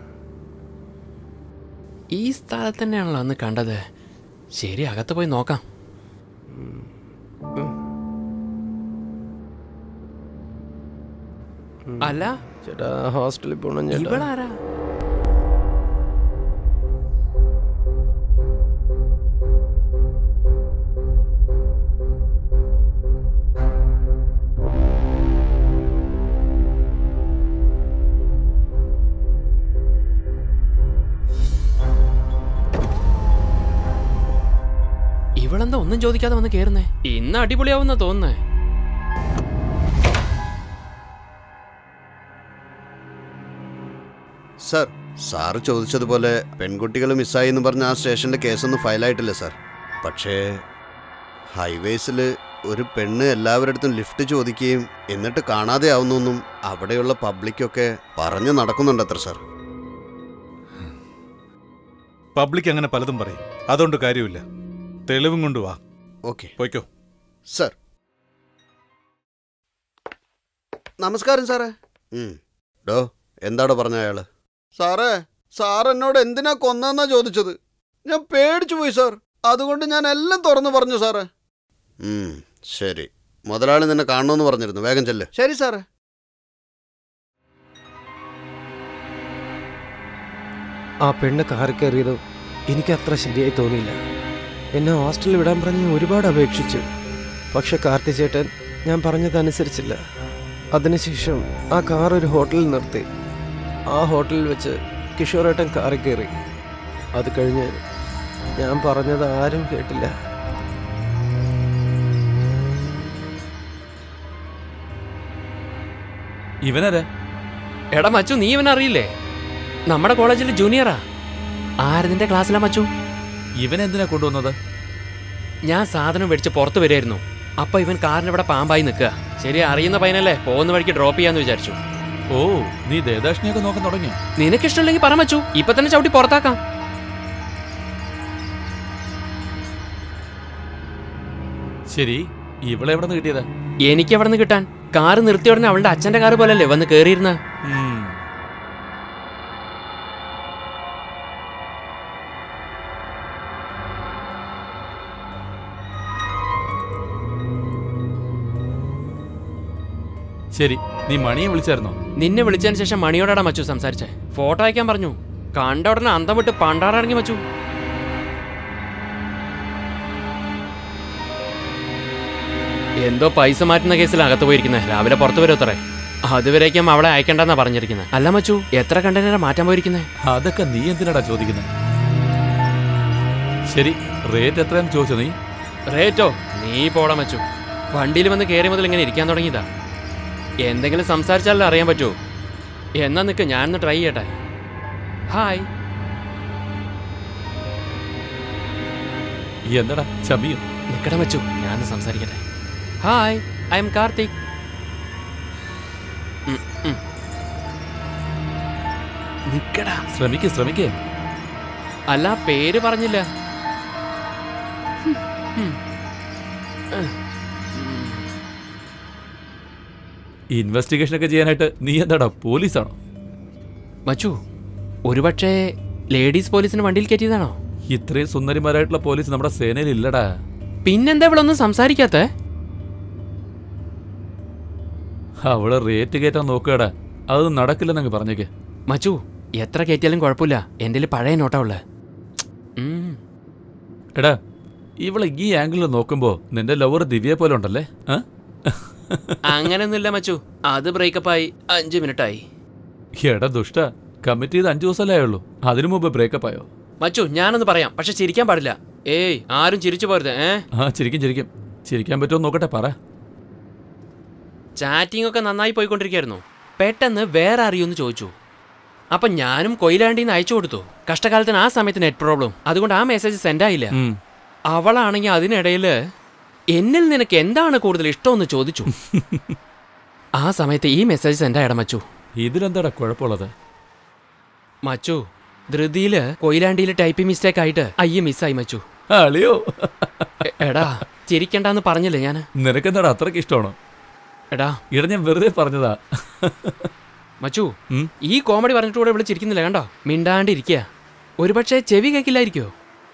ഈ സ്ഥലത്ത് തന്നെയാണല്ലോ അന്ന് കണ്ടത് ശരി അകത്ത് പോയി നോക്കാം അല്ല ചേട്ടാ ഹോസ്റ്റലിൽ പോകണം ചേട്ടാ ഇവളാരാ ഇവളെന്താ ഒന്നും ചോദിക്കാതെ വന്ന് കേറുന്നേ ഇന്ന് അടിപൊളിയാവുന്ന തോന്നുന്നേ സർ സാറ് ചോദിച്ചതുപോലെ പെൺകുട്ടികൾ മിസ്സായി എന്ന് പറഞ്ഞ ആ സ്റ്റേഷനിലെ കേസൊന്നും ഫയലായിട്ടില്ല സാർ പക്ഷേ ഹൈവേസിൽ ഒരു പെണ്ണ് എല്ലാവരുടെ അടുത്തും ലിഫ്റ്റ് ചോദിക്കുകയും എന്നിട്ട് കാണാതെ ആവുന്നൊന്നും അവിടെയുള്ള പബ്ലിക്കൊക്കെ പറഞ്ഞു നടക്കുന്നുണ്ടത്ര സാർ പബ്ലിക് അങ്ങനെ പലതും പറയും അതുകൊണ്ട് കാര്യമില്ല തെളിവും കൊണ്ട് വാ ഓക്കെ പോയിക്കോ സർ നമസ്കാരം സാറേ ഉം. ഡോ എന്താടോ പറഞ്ഞ അയാള് സാറേ സാർ എന്നോട് എന്തിനാ കൊന്നെന്നാ ചോദിച്ചത് ഞാൻ പേടിച്ചു പോയി സാർ അതുകൊണ്ട് ഞാൻ എല്ലാം തുറന്നു പറഞ്ഞു സാറേ ഉം, ശരി മുതലാളി നിന്നെ കാണണമെന്ന് പറഞ്ഞിരുന്നു വേഗം ചെല്ല് ശരി സാറേ ആ പെണ്ണ് കാറിൽ കയറിയതും എനിക്ക് അത്ര ശരിയായി തോന്നിയില്ല എന്നെ ഹോസ്റ്റലിൽ വിടാൻ പറഞ്ഞ് ഞാൻ ഒരുപാട് അപേക്ഷിച്ചു പക്ഷെ കാർത്തി ചേട്ടൻ ഞാൻ പറഞ്ഞതനുസരിച്ചില്ല അതിനുശേഷം ആ കാർ ഒരു ഹോട്ടലിൽ നിർത്തി ആ ഹോട്ടലിൽ വെച്ച് കിഷോറേട്ടൻ കാറിൽ കയറി അത് കഴിഞ്ഞ് ഞാൻ പറഞ്ഞത് ആരും കേട്ടില്ല ഇവനരെ എടാ മച്ചു നീ ഇവൻ അറിയില്ലേ നമ്മുടെ കോളേജിൽ ജൂനിയറാ ആരതിന്റെ ക്ലാസ്സിലാ മച്ചു ഇവനെന്തിനാ കൊണ്ടുവന്നത് ഞാൻ സാധനം മേടിച്ച് പുറത്ത് വരുമായിരുന്നു അപ്പൊ ഇവൻ കാറിന് ഇവിടെ പാമ്പായി നിൽക്കുക ശരി അറിയുന്ന പയ്യനല്ലേ പോകുന്ന വഴിക്ക് ഡ്രോപ്പ് ചെയ്യാന്ന് വിചാരിച്ചു ഓ നീ ദേദാഷ്ണിയൊക്കെ നോക്കാൻ തുടങ്ങിയോ നിനക്കിഷ്ടമില്ലെങ്കിൽ പറ മച്ചു ഇപ്പൊ തന്നെ ചവിട്ടി പുറത്താക്കാം ശരി ഇവളെ എവിടെ നിന്ന് കിട്ടിയതാ എനിക്ക് എവിടെ നിന്ന് കിട്ടാൻ കാറ് നിർത്തിയ ഉടനെ അവളുടെ അച്ഛന്റെ കാറ് പോലല്ലേ വന്ന് കേറിയിരുന്ന ഉം. ശരി നീ മണിയെ വിളിച്ചായിരുന്നോ നിന്നെ വിളിച്ചതിന് ശേഷം മണിയോടാടാ മച്ചു സംസാരിച്ചേ ഫോട്ടോ അയക്കാൻ പറഞ്ഞു കണ്ട ഉടനെ അന്തം വിട്ട് പണ്ടാറടങ്ങി മച്ചു എന്തോ പൈസ മാറ്റുന്ന കേസിൽ അകത്ത് പോയിരിക്കുന്നത് രാവിലെ പുറത്തു വരും അത്രേ അതുവരേക്കും അവളെ അയക്കണ്ടെന്നാ പറഞ്ഞിരിക്കുന്നത് അല്ല മച്ചു എത്ര കണ്ടനരാ മാറ്റാൻ പോയിരിക്കുന്നത് അതൊക്കെ നീ എന്തിനാടാ ചോദിക്കുന്നത് ശരി റേറ്റ് എത്രയാന്ന് ചോദിച്ചോ നീ റേറ്റോ നീ പോടാ മച്ചു വണ്ടിയിൽ വന്ന് കയറി മുതൽ ഇങ്ങനെ ഇരിക്കാൻ തുടങ്ങിയതാ എന്തെങ്കിലും സംസാരിച്ചാലേ അറിയാൻ പറ്റൂ എന്നാ നിക്ക് ഞാനൊന്ന് ട്രൈ ചെയ്യട്ടെ ഹായ് ഈ എന്താടാ ചമിയോ നിക്കട വെച്ചു ഞാനൊന്ന് സംസാരിക്കട്ടെ ഹായ് ഐ എം കാർത്തിക് ഉം, ഉം. നിക്കടാ ശ്രമിക്കേ ശ്രമിക്കേ അല്ല പേര് പറഞ്ഞില്ല ഹും, ഹും. ഉം. ഇൻവെസ്റ്റിഗേഷൻ ഒക്കെ ചെയ്യാനായിട്ട് നീ എന്താടാ പോലീസാണോ മച്ചു ഒരുപക്ഷെ ലേഡീസ് പോലീസിന് വണ്ടിയിൽ കയറ്റിയതാണോ ഇത്രയും സുന്ദരിമാരായിട്ടുള്ള പോലീസ് നമ്മുടെ സേനയിൽ ഇല്ലടാ പിന്നെന്താ ഇവളൊന്നും സംസാരിക്കാത്തേ അവള് റേറ്റ് കയറ്റാൻ നോക്കുകടാ അത് നടക്കില്ലെന്നങ്ങ് പറഞ്ഞേക്ക് മച്ചു എത്ര കയറ്റിയാലും കുഴപ്പമില്ല എൻ്റെ പഴയ നോട്ടാ ഉള്ളത് എടാ ഇവളെ ഈ ആംഗിളിൽ നോക്കുമ്പോ നിന്റെ ലവർ ദിവ്യ പോലെ ഉണ്ടല്ലേ ആ? അങ്ങനെയൊന്നുമില്ല മച്ചു അത് ബ്രേക്കപ്പായി അഞ്ച് മിനിറ്റ് ആയി എടാ ദുഷ്ട കമ്മിറ്റ് ചെയ്ത് അഞ്ചു ദിവസമല്ലേ ആയുള്ളൂ അതിനു മുമ്പ് ബ്രേക്കപ്പ് ആയോ മച്ചു ഞാനൊന്ന് പറയാം പക്ഷെ ചിരിക്കാൻ പാടില്ല ഏയ് ആരും ചിരിച്ചു പോരുത് ഏ ആ ചിരിക്കും ചിരിക്കും ചിരിക്കാൻ പറ്റുമോ നോക്കട്ടെ പറ ചാറ്റിംഗ് ഒക്കെ നന്നായി പോയിക്കൊണ്ടിരിക്കുകയായിരുന്നു പെട്ടെന്ന് വേറെ അറിയുമെന്ന് ചോദിച്ചു അപ്പൊ ഞാനും കൊയിലാണ്ടിന്ന് അയച്ചു കൊടുത്തു കഷ്ടകാലത്തിന് ആ സമയത്ത് നെറ്റ് പ്രോബ്ലം അതുകൊണ്ട് ആ മെസ്സേജ് സെൻഡ് ആയില്ല ഉം. അവളാണെങ്കിൽ അതിനിടയിൽ എന്നിൽ നിനക്ക് എന്താണ് കൂടുതൽ ഇഷ്ടമെന്ന് ചോദിച്ചു ആ സമയത്ത് ഈ മെസ്സേജ് സെൻഡ് ആയിട മച്ചു ഇതിലെന്താടാ കുഴപ്പമുള്ളത് മച്ചു ധൃതിയില് കൊയിലാണ്ടിയില് ടൈപ്പിംഗ് മിസ്റ്റേക്ക് ആയിട്ട് അയ്യ മിസ്സായി മച്ചു അളിയോ എ- എടാ ചിരിക്കണ്ടെന്ന് പറഞ്ഞില്ലേ ഞാൻ നിനക്കെന്താടാ അത്രയ്ക്ക് ഇഷ്ടമാണോ എടാ ഇട ഞാൻ വെറുതെ പറഞ്ഞതാ മച്ചു ഉം. ഈ കോമഡി പറഞ്ഞിട്ട് കൂടെ ഇവിടെ ചിരിക്കുന്നില്ല കണ്ടോ മിണ്ടാണ്ടിരിക്കുക ഒരുപക്ഷെ ചെവി കേൾക്കില്ലായിരിക്കോ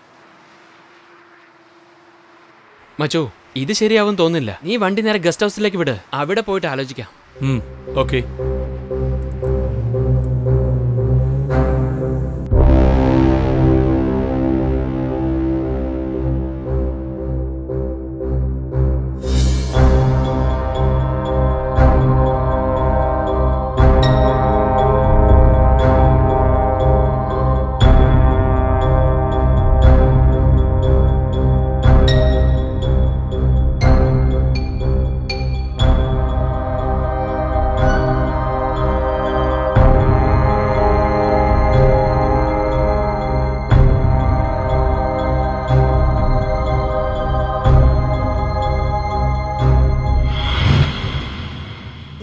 മച്ചു ഇത് ശരിയാവും തോന്നില്ല നീ വണ്ടി നേരെ ഗസ്റ്റ് ഹൗസിലേക്ക് വിട് അവിടെ പോയിട്ട് ആലോചിക്കാം ഓക്കെ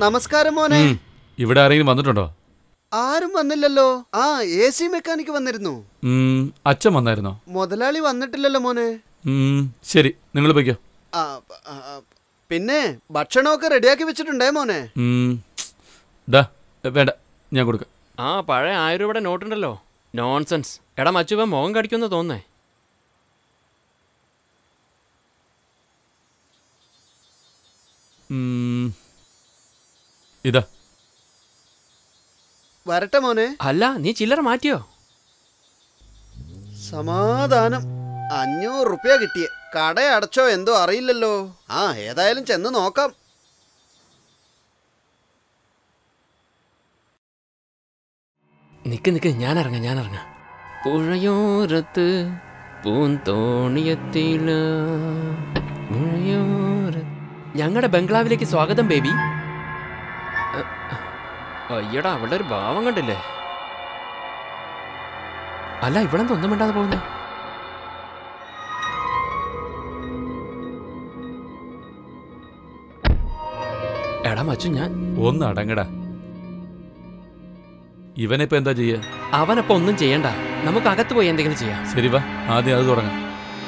നമസ്കാരം മോനെ ഉം. ഇവിടെ ആരെങ്കിലും വന്നിട്ടുണ്ടോ ആരും വന്നില്ലല്ലോ ആ എ സി മെക്കാനിക്ക് വന്നിരുന്നു ഉം, അച്ഛൻ വന്നായിരുന്നോ മുതലാളി വന്നിട്ടില്ലല്ലോ മോനെ ഉം, ശരി നിങ്ങൾ പോയിക്കോ ആ, ആ, ആ, പിന്നെ ഭക്ഷണമൊക്കെ റെഡിയാക്കി വെച്ചിട്ടുണ്ടേ മോനെ ഉം, ദാ വേണ്ട ഞാൻ കൊടുക്കാം ആ പഴയ ആയിരം രൂപയുടെ നോട്ടുണ്ടല്ലോ നോൺസെൻസ് എടാ മച്ചുവ മുഖം കടിക്കുമെന്ന് തോന്നേ ഉം, ഇതാ വരട്ടെ മോനെ അല്ല നീ ചില്ലറ മാറ്റിയോ സമാധാനം അഞ്ഞൂറ് റുപ്യ കിട്ടിയേ കട അടച്ചോ എന്തോ അറിയില്ലല്ലോ ആ ഏതായാലും ചെന്ന് നോക്കാം നിക്ക് നിക്ക് ഞാൻ ഇറങ്ങാം ഞാൻ ഇറങ്ങാം പുഴയോരത്ത് പൂന്തോണിയത്തില പുഴയോര ഞങ്ങളുടെ ബംഗ്ലാവിലേക്ക് സ്വാഗതം ബേബി അ- അയ്യടാ അവളുടെ ഒരു ഭാവം കണ്ടില്ലേ അല്ല ഇവിടെ ഒന്നും മിണ്ടാതെ പോകുന്നേ എടാ മച്ചു ഞാൻ ഒന്ന് അടങ്ങടാ ഇവനിപ്പോ എന്താ ചെയ്യാ അവനപ്പോ ഒന്നും ചെയ്യണ്ട നമുക്ക് അകത്ത് പോയി എന്തെങ്കിലും ചെയ്യാം ശരി വാ ആദ്യം അത് തുടങ്ങാം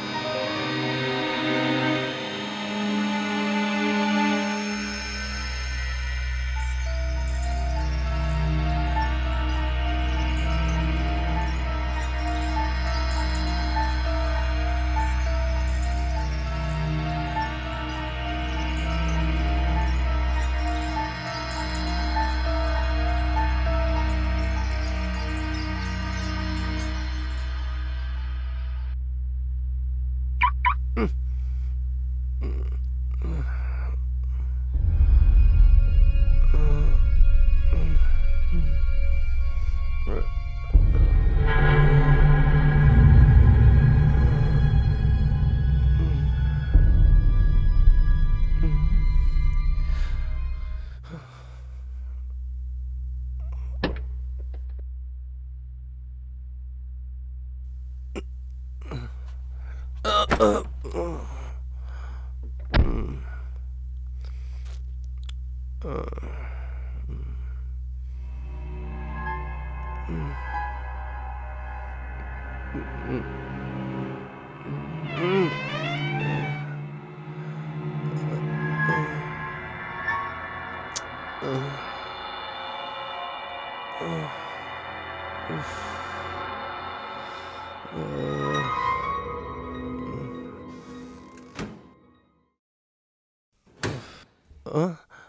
ആ?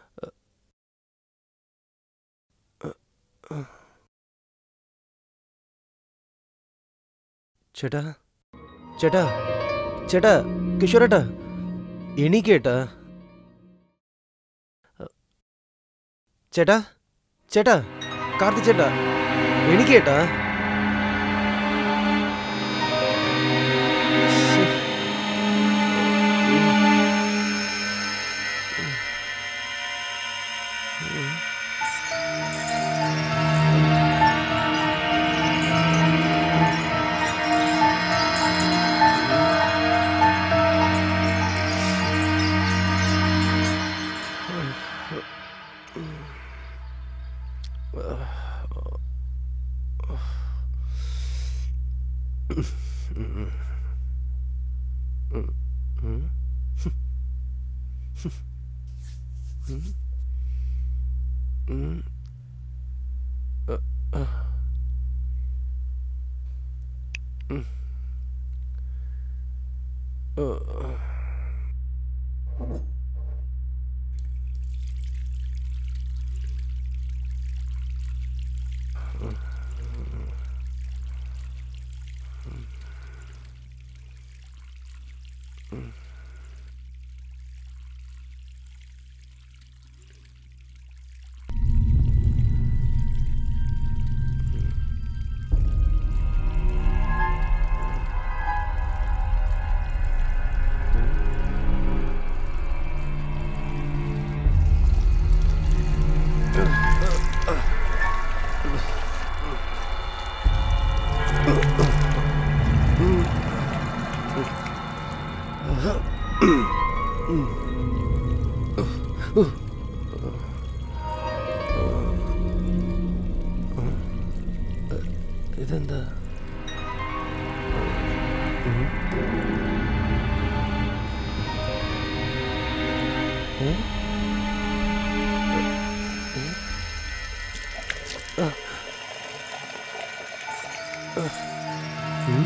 ചേട്ടാ ചേട്ടാ ചേട്ടാ കിഷോറേട്ടാ എണീക്കേട്ടാ ചേട്ടാ ചേട്ടാ കാർത്തി ചേട്ടാ എണീക്കേട്ടാ ശ്ശേ. ഇതെന്താ ഉം. ഏ? ഏ? ആ. ആ. ഉം.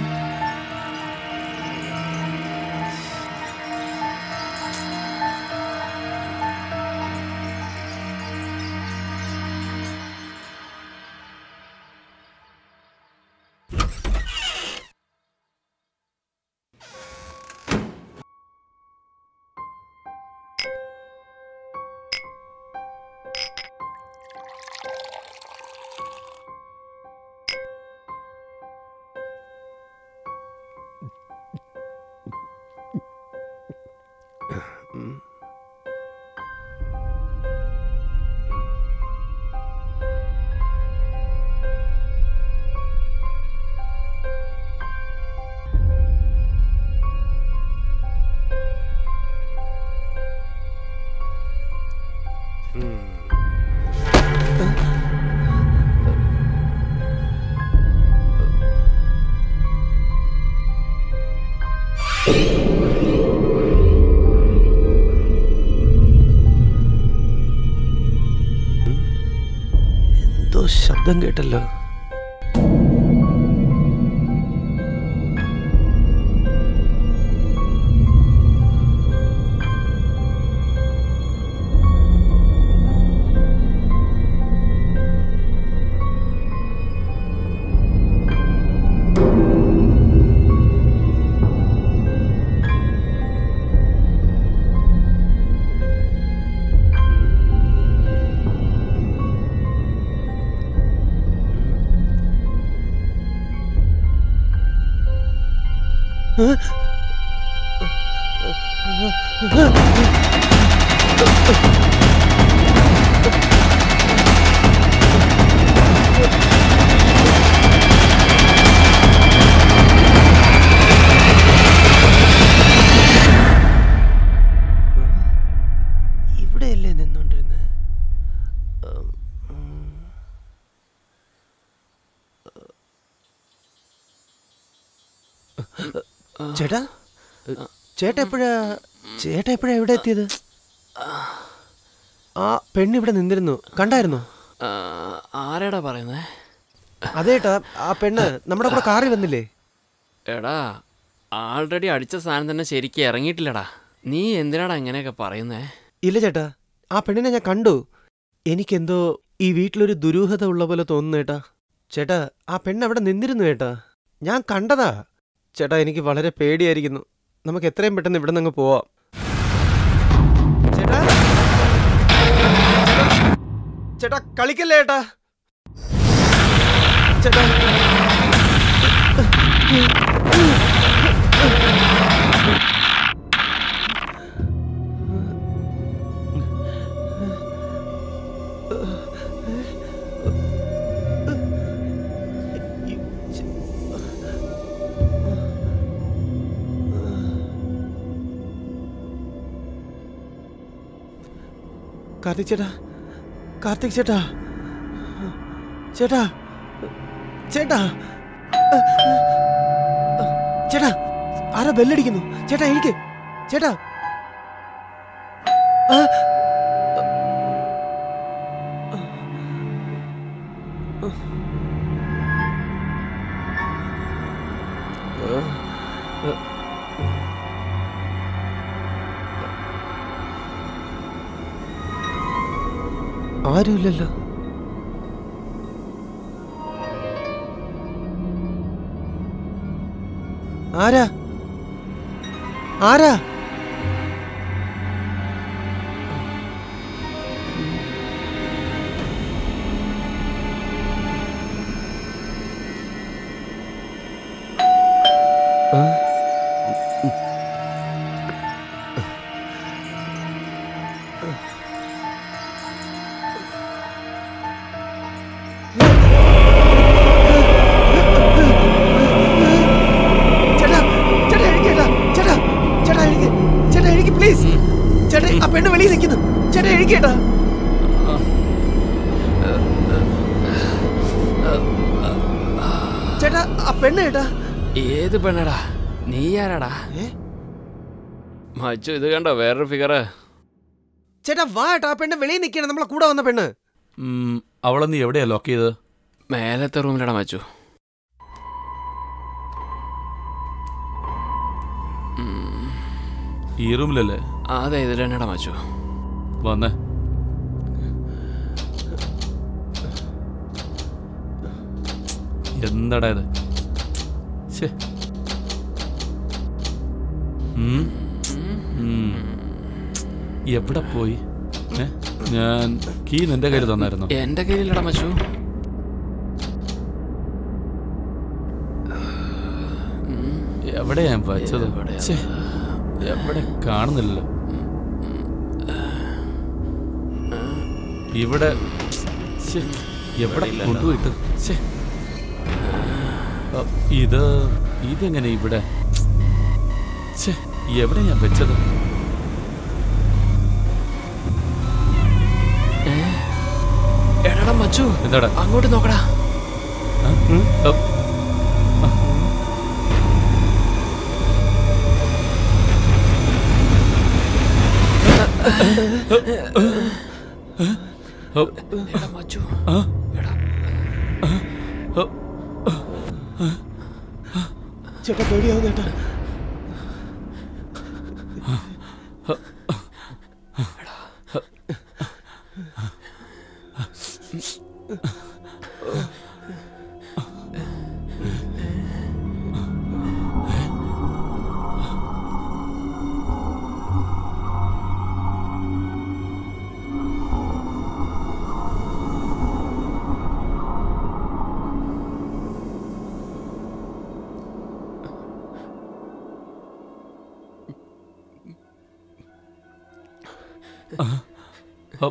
എന്തോ ശബ്ദം കേട്ടല്ലോ ഇവിടെയല്ലേ നിന്നോണ്ടിരുന്നത് ചേട്ടാ ചേട്ടാ എപ്പോഴാ ചേട്ടാ എപ്പോഴാ എവിടെ എത്തിയത് ആ പെണ്ണ് ഇവിടെ നിന്നിരുന്നു കണ്ടായിരുന്നോ ആ, ആരാടാ പറയുന്നേ അതേട്ടാ ആ പെണ്ണ് നമ്മുടെ കൂടെ കാറിൽ വന്നില്ലേ എടാ ആൾറെഡി അടിച്ച സാധനം തന്നെ ശരിക്കും ഇറങ്ങിയിട്ടില്ലടാ നീ എന്തിനാടാ ഇങ്ങനെയൊക്കെ പറയുന്നേ ഇല്ല ചേട്ടാ ആ പെണ്ണിനെ ഞാൻ കണ്ടു എനിക്കെന്തോ ഈ വീട്ടിലൊരു ദുരൂഹത ഉള്ള പോലെ തോന്നുന്നു ചേട്ടാ ചേട്ടാ ആ പെണ്ണ് അവിടെ നിന്നിരുന്നു ചേട്ടാ ഞാൻ കണ്ടതാ ചേട്ടാ എനിക്ക് വളരെ പേടിയായിരിക്കുന്നു നമുക്ക് എത്രയും പെട്ടെന്ന് ഇവിടെ നിന്ന് പോവാം ചേട്ടാ ചേട്ടാ കളിക്കല്ലേ ചേട്ടാ ചേട്ടാ കാർത്തിക് ചേട്ടാ കാർത്തിക് ചേട്ടാ ചേട്ടാ ചേട്ടാ ചേട്ടാ ആരാ ബെല്ലടിക്കുന്നു ചേട്ടാ എനിക്ക് ചേട്ടാ ആ. ആരുമില്ലല്ലോ ആരാ ആരാ ആ? ചേട്ടാ ചേട്ടാ എനിക്ക് ചേട്ടാ ചേട്ടാ ചേട്ടാ എനിക്ക് ചേട്ടാ എനിക്ക് പ്ലീസ് ചേട്ടാ ആ പെണ്ണ് വെളിയിൽ നിൽക്കുന്നു ചേട്ടാ എനിക്ക് ചേട്ടാ ചേട്ടാ ആ പെണ്ണ് ചേട്ടാ ഏത് പെണ്ണടാ നീ ആരാടാ ഏ? മച്ചു ഇത് കണ്ടോ വേറൊരു ഫിഗറ് ചേട്ടാ വാ ഏട്ടാ ആ പെണ്ണ് വെളിയിൽ നിൽക്കണം നമ്മളെ കൂടെ വന്ന പെണ്ണ് ഉം, അവളെ നീ എവിടെയാ ലോക്ക് ചെയ്തത് മേലത്തെ റൂമിലടാ മച്ചു ഈ റൂമിലല്ലേ അതെ ഇതിൽ തന്നെടാ മച്ചു വന്നേ എന്താടാ ഇത് ശ്ശേ. ഉം. ഉം. എവിടെ പോയി ഏ? ഞാൻ കീ നിന്റെ കയ്യിൽ തന്നായിരുന്നു എന്റെ കയ്യിലടാ മച്ചു എവിടെ ഞാൻ വച്ചത് എവിടെയാ? ശ്ശേ. എവിടെ കാണുന്നില്ലല്ലോ ഇവിടെ ശ്ശേ. എവിടെ കൊണ്ടുപോയിട്ട് ശ്ശേ. അ, ഇത് ഇതെങ്ങനെ ഇവിടെ ശ്ശേ. എവിടെ ഞാൻ വെച്ചത് എടാടാ മച്ചു എന്താടാ അങ്ങോട്ട് നോക്കടാ ആ? അ, അ, എടാ മച്ചു ആ? എടാ അ, ചേട്ടാ പേടിയാവും ചേട്ടാ അ,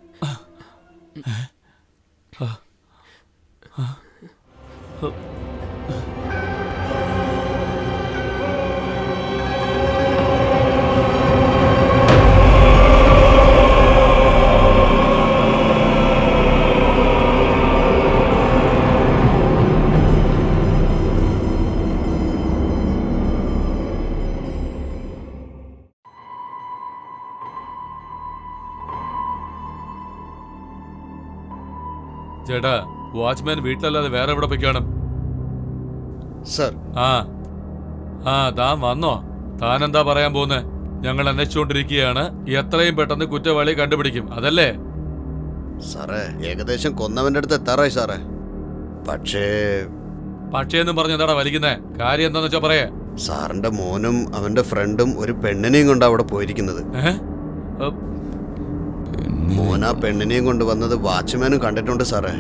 ചേട്ടാ വാച്ച്മാൻ വീട്ടിലല്ലാതെ വേറെ എവിടെ പോയി കാണും സർ ആ ആ താൻ വന്നോ താൻ എന്താ പറയാൻ പോകുന്നേ ഞങ്ങൾ അന്വേഷിച്ചുകൊണ്ടിരിക്കുകയാണ് എത്രയും പെട്ടെന്ന് കുറ്റവാളി കണ്ടുപിടിക്കും അതല്ലേ സാറേ ഏകദേശം കൊന്നവന്റെ അടുത്ത് എത്താറായി സാറേ പക്ഷേ പക്ഷേന്നും പറഞ്ഞ് എന്താടാ വലിക്കുന്നേ കാര്യം എന്താന്ന് വെച്ചാ പറയേ സാറിന്റെ മോനും അവന്റെ ഫ്രണ്ടും ഒരു പെണ്ണിനെയും കൊണ്ട് അവിടെ പോയിരിക്കുന്നത് ഏഹ് മോൻ ആ പെണ്ണിനെയും കൊണ്ട് വന്നത് വാച്ച്മാനും കണ്ടിട്ടുണ്ട് സാറേ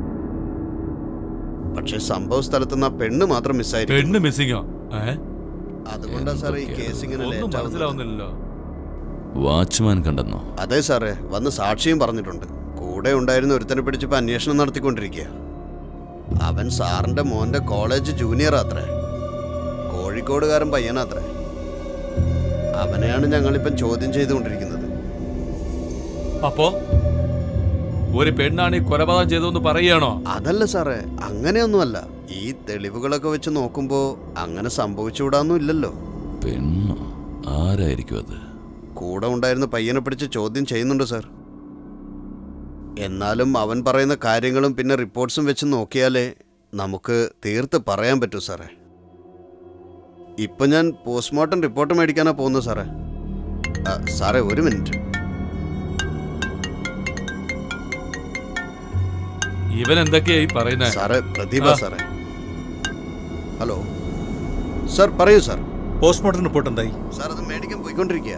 പക്ഷെ സംഭവ സ്ഥലത്ത് നിന്ന് ആ പെണ്ണ് മാത്രം മിസ്സായിരിക്കും പെണ്ണ് മിസ്സിങ്ങോ ഏഹ് അതുകൊണ്ടാ സാറേ ഈ കേസ് ഇങ്ങനെ ഒന്നും late ആവുന്നത്. മനസ്സിലാവുന്നില്ലല്ലോ വാച്ച്മാൻ കണ്ടെന്നോ അതെ സാറേ വന്ന് സാക്ഷിയും പറഞ്ഞിട്ടുണ്ട് കൂടെ ഉണ്ടായിരുന്ന ഒരുത്തനെ പിടിച്ചപ്പോ അന്വേഷണം നടത്തിക്കൊണ്ടിരിക്കുക അവൻ സാറിന്റെ മോന്റെ കോളേജ് ജൂനിയർ അത്രേ കോഴിക്കോടുകാരൻ പയ്യനാത്രേ അവനെയാണ് ഞങ്ങളിപ്പം ചോദ്യം ചെയ്തുകൊണ്ടിരിക്കുന്നത് അപ്പോ ഒരു പെണ്ണാണ് ഈ കൊലപാതകം ചെയ്തതെന്ന് പറയുകയാണോ അതല്ല സാറേ അങ്ങനെയൊന്നുമല്ല ഈ തെളിവുകളൊക്കെ വെച്ച് നോക്കുമ്പോ അങ്ങനെ സംഭവിച്ചുകൂടാന്നും ഇല്ലല്ലോ പെണ്ണോ ആരായിരിക്കും അത് കൂടെ ഉണ്ടായിരുന്ന പയ്യനെ പിടിച്ച് ചോദ്യം ചെയ്യുന്നുണ്ട് സാർ എന്നാലും അവൻ പറയുന്ന കാര്യങ്ങളും പിന്നെ റിപ്പോർട്ട്സും വെച്ച് നോക്കിയാലേ നമുക്ക് തീർത്ത് പറയാൻ പറ്റൂ സാറേ ഇപ്പൊ ഞാൻ പോസ്റ്റ്മോർട്ടം റിപ്പോർട്ട് മേടിക്കാനാ പോകുന്നത് സാറേ ആ, സാറേ ഒരു മിനിറ്റ് ഇവൻ എന്തൊക്കെയായി പറയുന്നേ സാറേ പ്രതിഭ ആ. സാറേ ഹലോ സാർ പറയൂ സാർ പോസ്റ്റ്മോർട്ടം റിപ്പോർട്ട് എന്തായി സാർ അത് മേടിക്കാൻ പോയിക്കൊണ്ടിരിക്കുക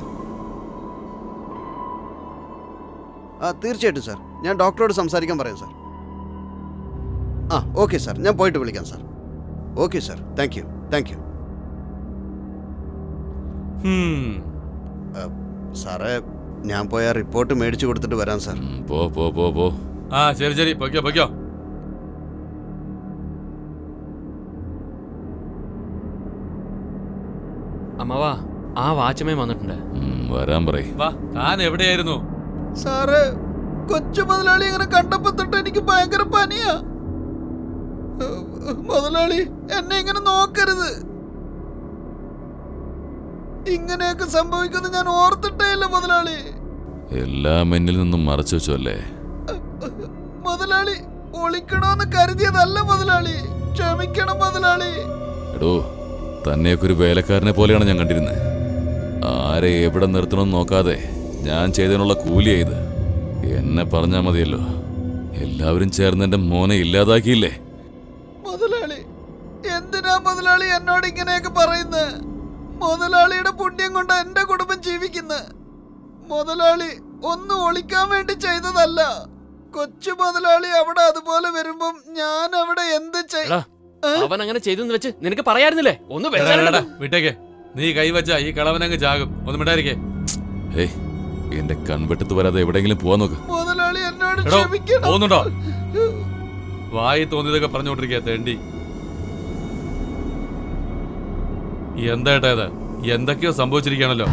ആ തീർച്ചയായിട്ടും സാർ ഞാൻ ഡോക്ടറോട് സംസാരിക്കാൻ പറയാം സാർ ആ ഓക്കെ സാർ ഞാൻ പോയിട്ട് വിളിക്കാം sir okay sir thank you thank you ഹും. സാറേ ഞാൻ പോയ റിപ്പോർട്ട് മേടിച്ചു കൊടുത്തിട്ട് വരാം സാർ ഉം, പോ പോ പോ പോ ആ ശരി ശരി പൊയ്ക്കോ പൊയ്ക്കോ അമ്മവാ ആ വാച്ച്മാൻ വന്നിട്ടുണ്ട് ഉം, വരാൻ പറയ് വാ താൻ എവിടെയായിരുന്നു സാറ് കൊച്ചു മുതലാളി ഇങ്ങനെ കണ്ടപ്പോ തൊട്ട് എനിക്ക് ഭയങ്കര പനിയാ മുതലാളി എന്നെ ഇങ്ങനെ നോക്കരുത് ഇങ്ങനെയൊക്കെ സംഭവിക്കുന്നു ഞാൻ ഓർത്തിട്ടേ ഇല്ല മുതലാളി എല്ലാം എന്നിൽ നിന്നും മറച്ചു വെച്ചു അല്ലേ മുതലാളി ഒളിക്കണോന്ന് കരുതിയതല്ല മുതലാളി ക്ഷമിക്കണം മുതലാളി എടോ തന്നെയൊക്കെ ഒരു വേലക്കാരനെ പോലെയാണ് ഞാൻ കണ്ടിരുന്നത് ആരെ എവിടെ നിർത്തണമെന്ന് നോക്കാതെ ഞാൻ ചെയ്തതിനുള്ള കൂലിയാ ഇത് എന്നെ പറഞ്ഞാൽ മതിയല്ലോ എല്ലാവരും ചേർന്ന് എന്റെ മോനെ ഇല്ലാതാക്കിയില്ലേ മുതലാളി എന്തിനാ മുതലാളി എന്നോട് ഇങ്ങനെയൊക്കെ പറയുന്നത് മുതലാളിയുടെ പുണ്യം കൊണ്ട് എന്റെ കുടുംബം ജീവിക്കുന്നത് മുതലാളി ഒന്നും ഒളിക്കാൻ വേണ്ടി ചെയ്തതല്ല കൊച്ചു മുതലാളി അവിടെ അതുപോലെ വരുമ്പം ഞാൻ അവിടെ എന്ത് ചെയ് എടാ അവൻ അങ്ങനെ ചെയ്തെന്ന് വെച്ച് നിനക്ക് പറയായിരുന്നില്ലേ ഒന്ന് എടാ, എടാ, എടാ, വെച്ചാലോ വിട്ടേക്ക് നീ കൈവച്ച ഈ കളവനങ്ങ് ചാകും ഒന്ന് മിണ്ടായിരിക്കേ ഏയ് എന്റെ കൺവെട്ടത്ത് വരാതെ എവിടെയെങ്കിലും പോവാൻ നോക്ക് മുതലാളി എന്നോട് എടോ ക്ഷമിക്കണം പോകുന്നുണ്ടോ വായി തോന്നിയതൊക്കെ പറഞ്ഞുകൊണ്ടിരിക്കുക തേണ്ടി എന്താ ഏട്ടാ ഇത് എന്തൊക്കെയോ സംഭവിച്ചിരിക്കുകയാണല്ലോ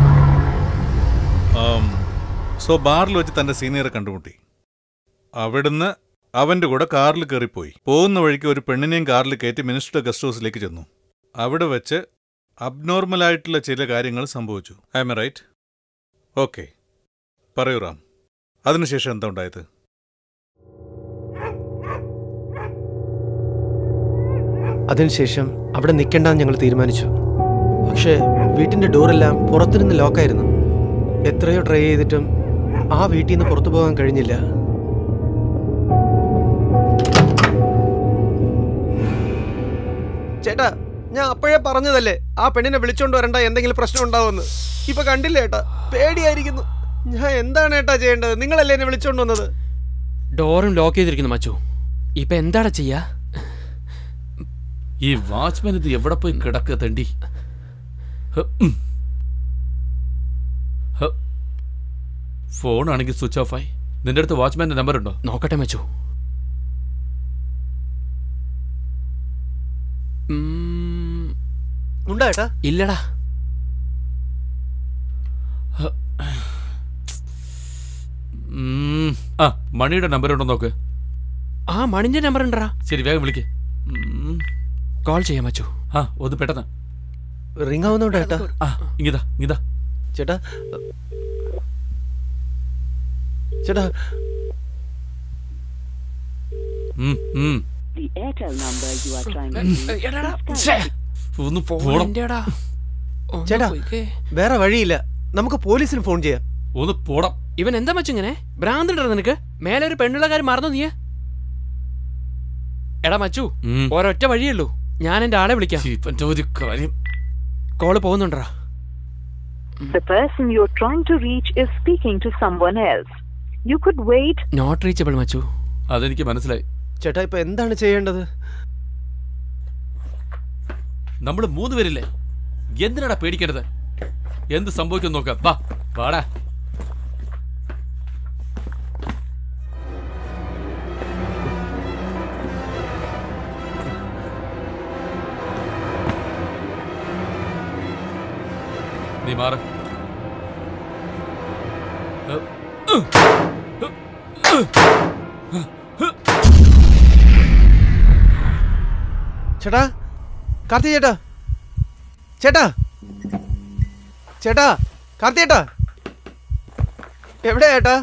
സോ ബാറിൽ വെച്ച് തന്റെ സീനിയറെ കണ്ടുമുട്ടി അവിടുന്ന് അവന്റെ കൂടെ കാറിൽ കയറിപ്പോയി പോകുന്ന വഴിക്ക് ഒരു പെണ്ണിനെയും കാറിൽ കയറ്റി മിനിസ്റ്റർ ഗസ്റ്റ് ഹൗസിലേക്ക് ചെന്നു അവിടെ വെച്ച് അബ്നോർമലായിട്ടുള്ള ചില കാര്യങ്ങൾ സംഭവിച്ചു ഐ എം റൈറ്റ് ഓക്കെ പറയൂ റാം അതിനുശേഷം എന്താ ഉണ്ടായത് അതിനുശേഷം അവിടെ നിൽക്കേണ്ടെന്ന് ഞങ്ങൾ തീരുമാനിച്ചു പക്ഷേ വീട്ടിൻ്റെ ഡോറെല്ലാം പുറത്തുനിന്ന് ലോക്കായിരുന്നു എത്രയോ ട്രൈ ചെയ്തിട്ടും ആ വീട്ടിൽ നിന്ന് പുറത്തു പോകാൻ കഴിഞ്ഞില്ല ചേട്ടാ ഞാൻ അപ്പോഴേ പറഞ്ഞതല്ലേ ആ പെണ്ണിനെ വിളിച്ചോണ്ട് വരണ്ട എന്തെങ്കിലും പ്രശ്നം ഉണ്ടാവുമെന്ന് ഇപ്പൊ കണ്ടില്ലേ ഏട്ടാ പേടിയായിരിക്കുന്നു ഞാൻ എന്താണ് ഏട്ടാ ചെയ്യേണ്ടത് നിങ്ങളല്ലേ എന്നെ വിളിച്ചോണ്ട് വന്നത് ഡോറും ലോക്ക് ചെയ്തിരിക്കുന്നു മച്ചു ഇപ്പൊ എന്താടാ ചെയ്യാ ഈ വാച്ച്മാൻ ഇത് എവിടെ പോയി കിടക്കുക തണ്ടി ഹ്, ഉം. ഹ്. ഫോണാണെങ്കിൽ സ്വിച്ച് ഓഫ് ആയി നിന്റെ അടുത്ത് വാച്ച്മാന്റെ നമ്പർ ഉണ്ടോ നോക്കട്ടെ മച്ചു ഉം, ഉണ്ടോ ഏട്ടാ ഇല്ലടാ ഉം. ആ മണിയുടെ നമ്പർ ഉണ്ടോ നോക്ക് ആ മണിന്റെ നമ്പർ ഉണ്ടടാ ശരി വേഗം വിളിക്ക് ഉം. കോൾ ചെയ്യാം മച്ചു ആ ഒന്ന് പെട്ടെന്ന് റിംഗ് ആവുന്നുണ്ടോ ഏട്ടാ ആ ഇങ്ങിതാ ഇങ്ങിതാ ചേട്ടാ ചേട്ടാ ഉം, ഉം. The Airtel number you are trying to എടാടാ, reach. ഛേ, ഒന്ന് ഫോൺ പോണം എന്റെടാ. ഒന്ന് ചേട്ടാ. പോയിക്കേ. വേറെ വഴിയില്ല നമുക്ക് പോലീസിന് ഫോൺ ചെയ്യാം ഒന്ന് പോണം ഇവൻ എന്താ മച്ചു ഇങ്ങനെ ഭ്രാന്തണ്ടാ നിനക്ക് മേലെ ഒരു പെണ്ണുള്ള കാര്യം മറന്നു നീ എടാ മച്ചു ഉം. ഒരൊറ്റ വഴിയുള്ളൂ ഞാൻ എന്റെ ആളെ വിളിക്കാം ഇവന്റെ ഒരു കാര്യം കോള് പോകുന്നുണ്ടാ The person you're trying to reach is speaking to someone else. You could wait not reachable മച്ചു അതെനിക്ക് മനസ്സിലായി ചേട്ടാ ഇപ്പൊ എന്താണ് ചെയ്യേണ്ടത് നമ്മൾ മൂന്ന് പേരില്ലേ എന്തിനാടാ പേടിക്കേണ്ടത് എന്ത് സംഭവിക്കും നോക്കാം വാ വാടാ നീ മാറ് ചേട്ടാ കാർത്തി ചേട്ടാ ചേട്ടാ ചേട്ടാ കാർത്തി ചേട്ടാ എവിടെയാ ചേട്ടാ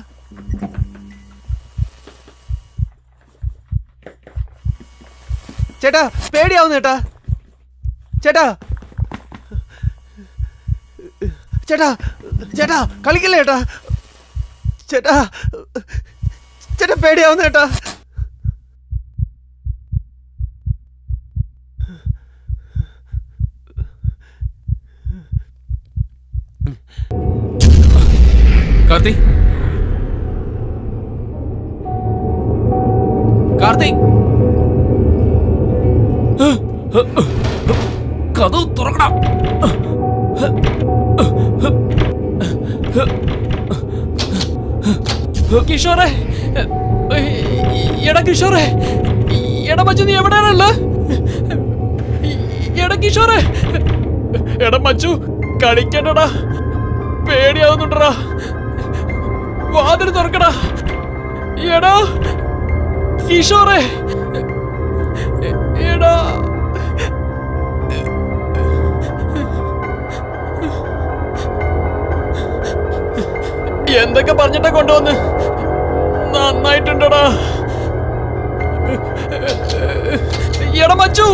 ചേട്ടാ പേടിയാവുന്നു ചേട്ടാ ചേട്ടാ ചേട്ടാ ചേട്ടാ കളിക്കില്ലേ ചേട്ടാ ചേട്ടാ ചേട്ടാ പേടിയാവുന്നു ചേട്ടാ കാർത്തി കാർത്തി കഥ തുറക്കണം കിഷോറെ എടാ കിഷോറെ എടാ മച്ചു നീ എവിടെയാണുള്ള എടാ കിഷോറെ എടാ മച്ചു കളിക്കണ്ടടാ പേടിയാവുന്നുണ്ടടാ വാതിൽ തുറക്കടാ എടാ കിഷോറെ എന്തൊക്കെ പറഞ്ഞിട്ടാ കൊണ്ടുവന്ന് നന്നായിട്ടുണ്ടടാ എടാ മച്ചു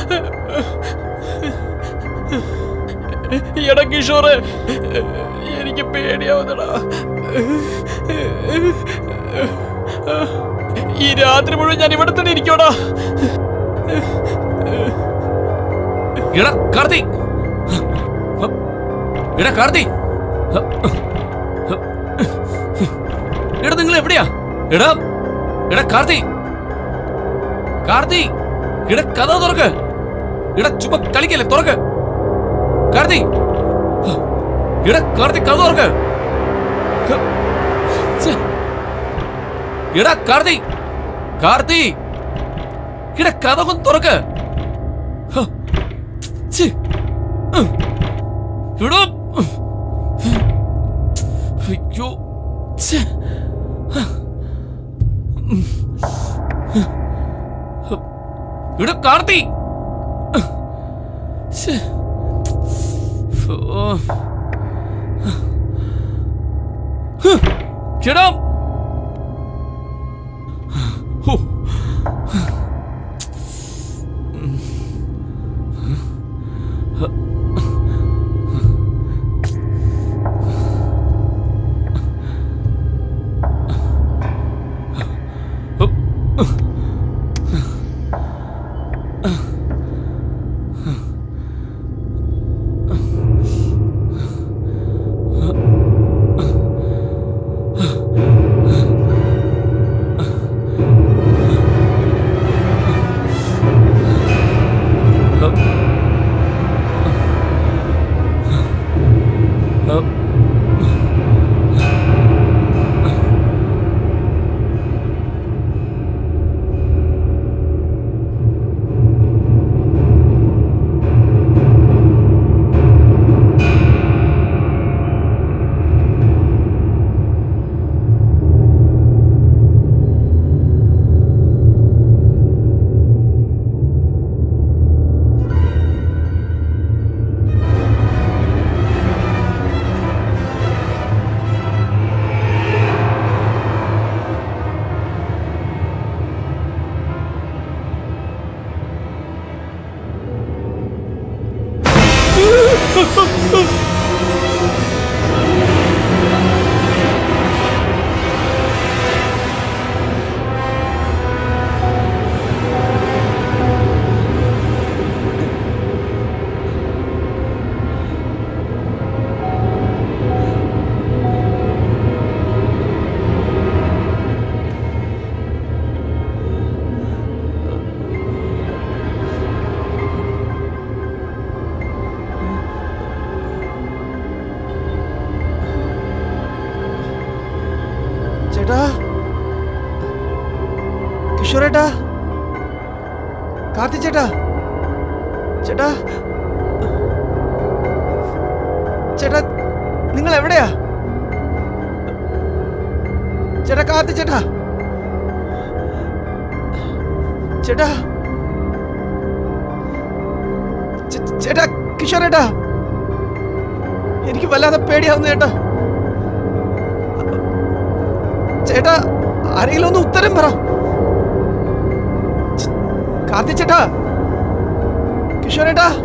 എടാ കിഷോറെ എനിക്ക് പേടിയാവുന്നടാ ഈ രാത്രി മുഴുവൻ ഞാൻ ഇവിടെ തന്നെ ഇരിക്കോടാ എടാ കാർത്തി എടാ കാർത്തി എടാ നിങ്ങൾ എവിടെയാ എടാ എടാ കാർത്തി കാർത്തി എടാ കഥ തുറക്ക് എടാ ചുമ്മാ കളിക്കല്ലേ തുറക്ക് കാർത്തി എടാ കാർത്തി കഥ തുറക്ക് ഛെ. എടാ കാർത്തി കാർത്തി എടാ കഥ ഒന്ന് തുറക്ക് ഹ. ഛെ. ഉം. എടാ അയ്യോ ഛെ. എടാ കാർത്തി ഛെ. ഓ. ഹ്. എടാ ഹോ. ചേട്ടാ കിഷോറേട്ടാ കാർത്തി ചേട്ടാ ചേട്ടാ ചേട്ടാ നിങ്ങൾ എവിടെയാ ചേട്ടാ കാർത്തി ചേട്ടാ ചേട്ടാ ചേ- ചേട്ടാ കിഷോറേട്ടാ എനിക്ക് വല്ലാതെ പേടിയാവുന്നു ചേട്ടാ ചേട്ടാ ആരെങ്കിലും ഒന്ന് ഉത്തരം പറ ച്- കാർത്തി ചേട്ടാ കിഷോറേട്ടാ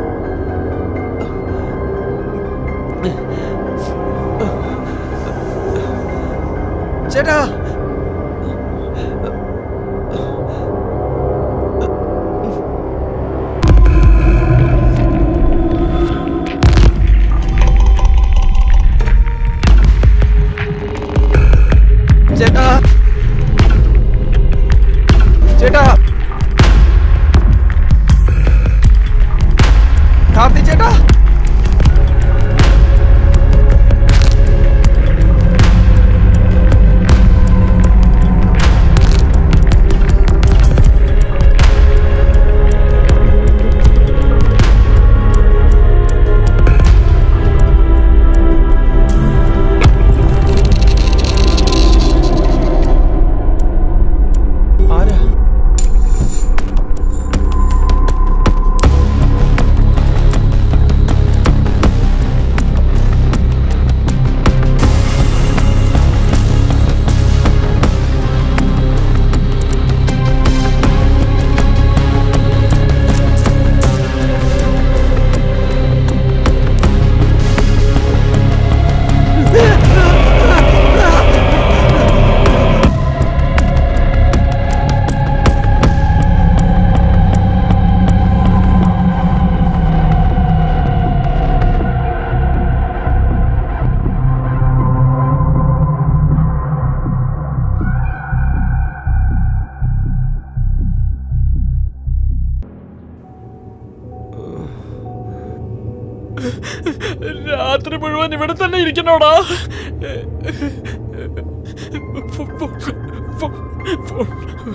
ചേട്ടാ ചേട്ടാ ചേട്ടാ കാർത്തി ചേട്ടാ രാത്രി മുഴുവൻ ഇവിടെ തന്നെ ഇരിക്കണോടാ ഫോ- ഫോ- ഫോ- ഫോ-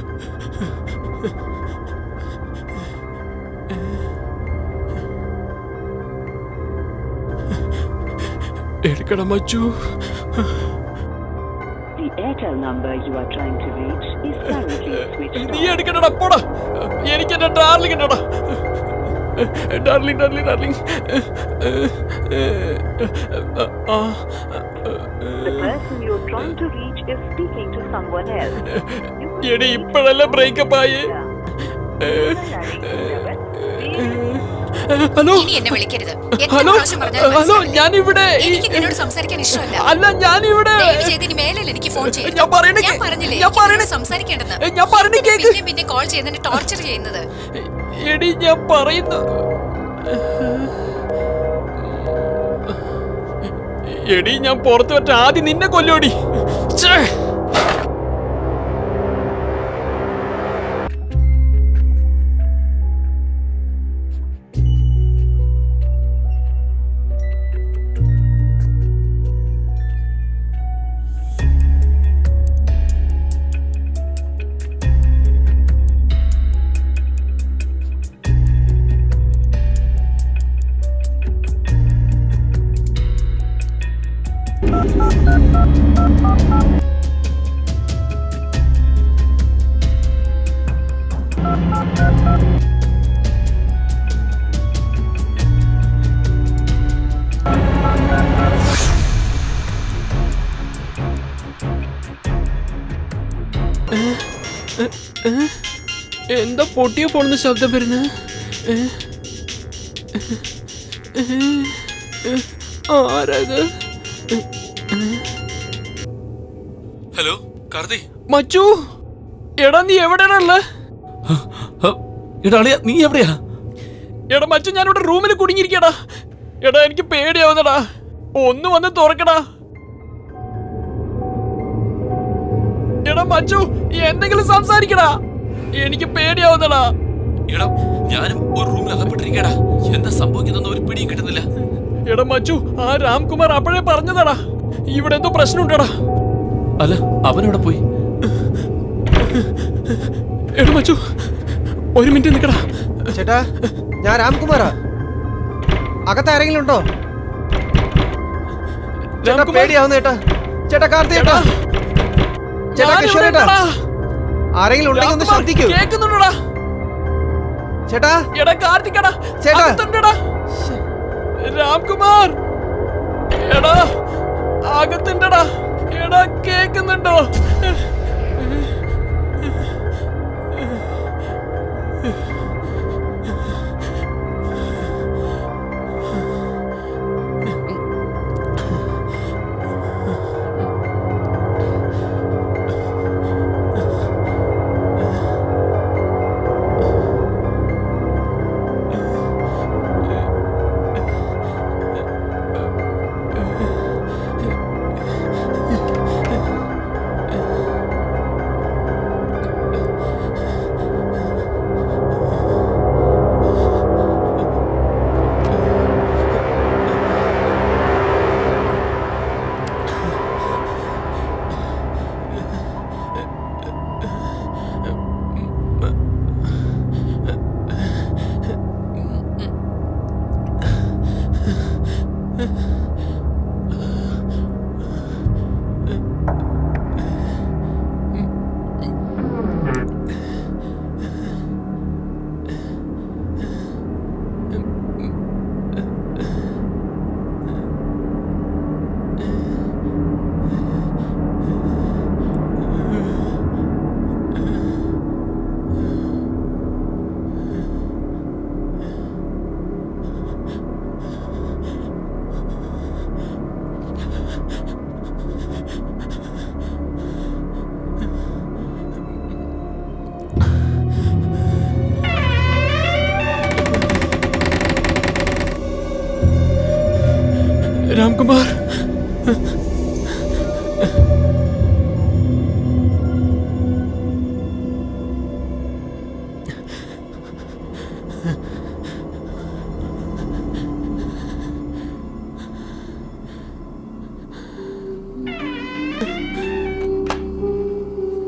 എടുക്കണം മച്ചു The Airtel number you are trying to reach is currently switched നീ off. എടുക്കണടാ പോടാ എനിക്ക് എന്റെ ഡാർലിംഗ് ഉണ്ടടാ darling darling darling The person you're trying to reach is speaking to someone else. You could എടി reach ഇപ്പോഴല്ലേ ബ്രേക്കപ്പ് ആയി hello ഇനി എന്നെ വിളിക്കരുത് എത്ര ഹലോ പ്രാവശ്യം പറഞ്ഞാലും ഹലോ മനസ്സിലാവില്ല. ഞാനിവിടെ എനിക്ക് നിന്നോട് സംസാരിക്കാൻ ഇഷ്ടമല്ല അല്ല ഞാനിവിടെ ദയവ് ചെയ്ത് ഇനി മേലിൽ എനിക്ക് ഫോൺ ചെയ്യരുത്. ഞാൻ പറയണ ഞാൻ കേ- പറഞ്ഞില്ലേ ഞാൻ എനിക്ക് പറയണ- നിന്നോട് സംസാരിക്കേണ്ടെന്ന് ഏ, ഞാൻ പറയണ കേക്ക്. പിന്നെ പിന്നെ കോൾ ചെയ്യുന്നതിന് ടോർച്ചർ ചെയ്യുന്നത് എടി ഞാൻ പറയുന്നു എടി ഞാൻ പുറത്ത് പറ്റ ആദ്യം നിന്നെ കൊല്ലോടി ഛേ. എന്താ പൊട്ടിയ ഫോണിന്ന് ശബ്ദം വരുന്നത് ആരത് ഹലോ കാർത്തി മച്ചു എടാ നീ എവിടെയാണുള്ളത് എടാ അളിയ നീ എവിടെയാ എടാ മച്ചു ഞാനിവിടെ റൂമിൽ കുടുങ്ങിയിരിക്കടാ എടാ എനിക്ക് പേടിയാവുന്നടാ ഒന്ന് വന്ന് തുറക്കടാ എടാ മച്ചു എന്തെങ്കിലും സംസാരിക്കടാ എനിക്ക് പേടിയാവുന്നടാ എടാ ഞാനും ഒരു റൂമിൽ അകപ്പെട്ടിരിക്കടാ എന്താ സംഭവിക്കുന്നതെന്ന് ഒരു പിടിയും കിട്ടുന്നില്ല എടാ മച്ചു ആ രാംകുമാർ അപ്പോഴേ പറഞ്ഞതാടാ ഇവിടെ എന്തോ പ്രശ്നമുണ്ടടാ അല്ല അവനെവിടെ പോയി എടാ മച്ചു ഒരു മിനിറ്റ് നിൽക്കടാ ചേട്ടാ ഞാൻ രാംകുമാറാ അകത്ത് ആരെങ്കിലും ഉണ്ടോ ചേട്ടാ രാംകുമാർ, പേടിയാവുന്ന ചേട്ടാ ചേട്ടാ കാർത്തി ചേട്ടാ ചേട്ടാ ഞാനിവിടെ കിഷോർ ചേട്ടാ ഉണ്ടെടാ. ആരെങ്കിലും ഉണ്ടെങ്കിൽ ഒന്ന് രാംകുമാർ, ശ്രദ്ധിക്കൂ കേൾക്കുന്നുണ്ടോടാ ചേട്ടാ എടാ കാർത്തിക്കടാ ചേട്ടാ. അകത്തുണ്ടെടാ രാംകുമാർ എടാ അകത്തുണ്ടടാ എടാ കേക്കുന്നുണ്ടോ രാംകുമാർ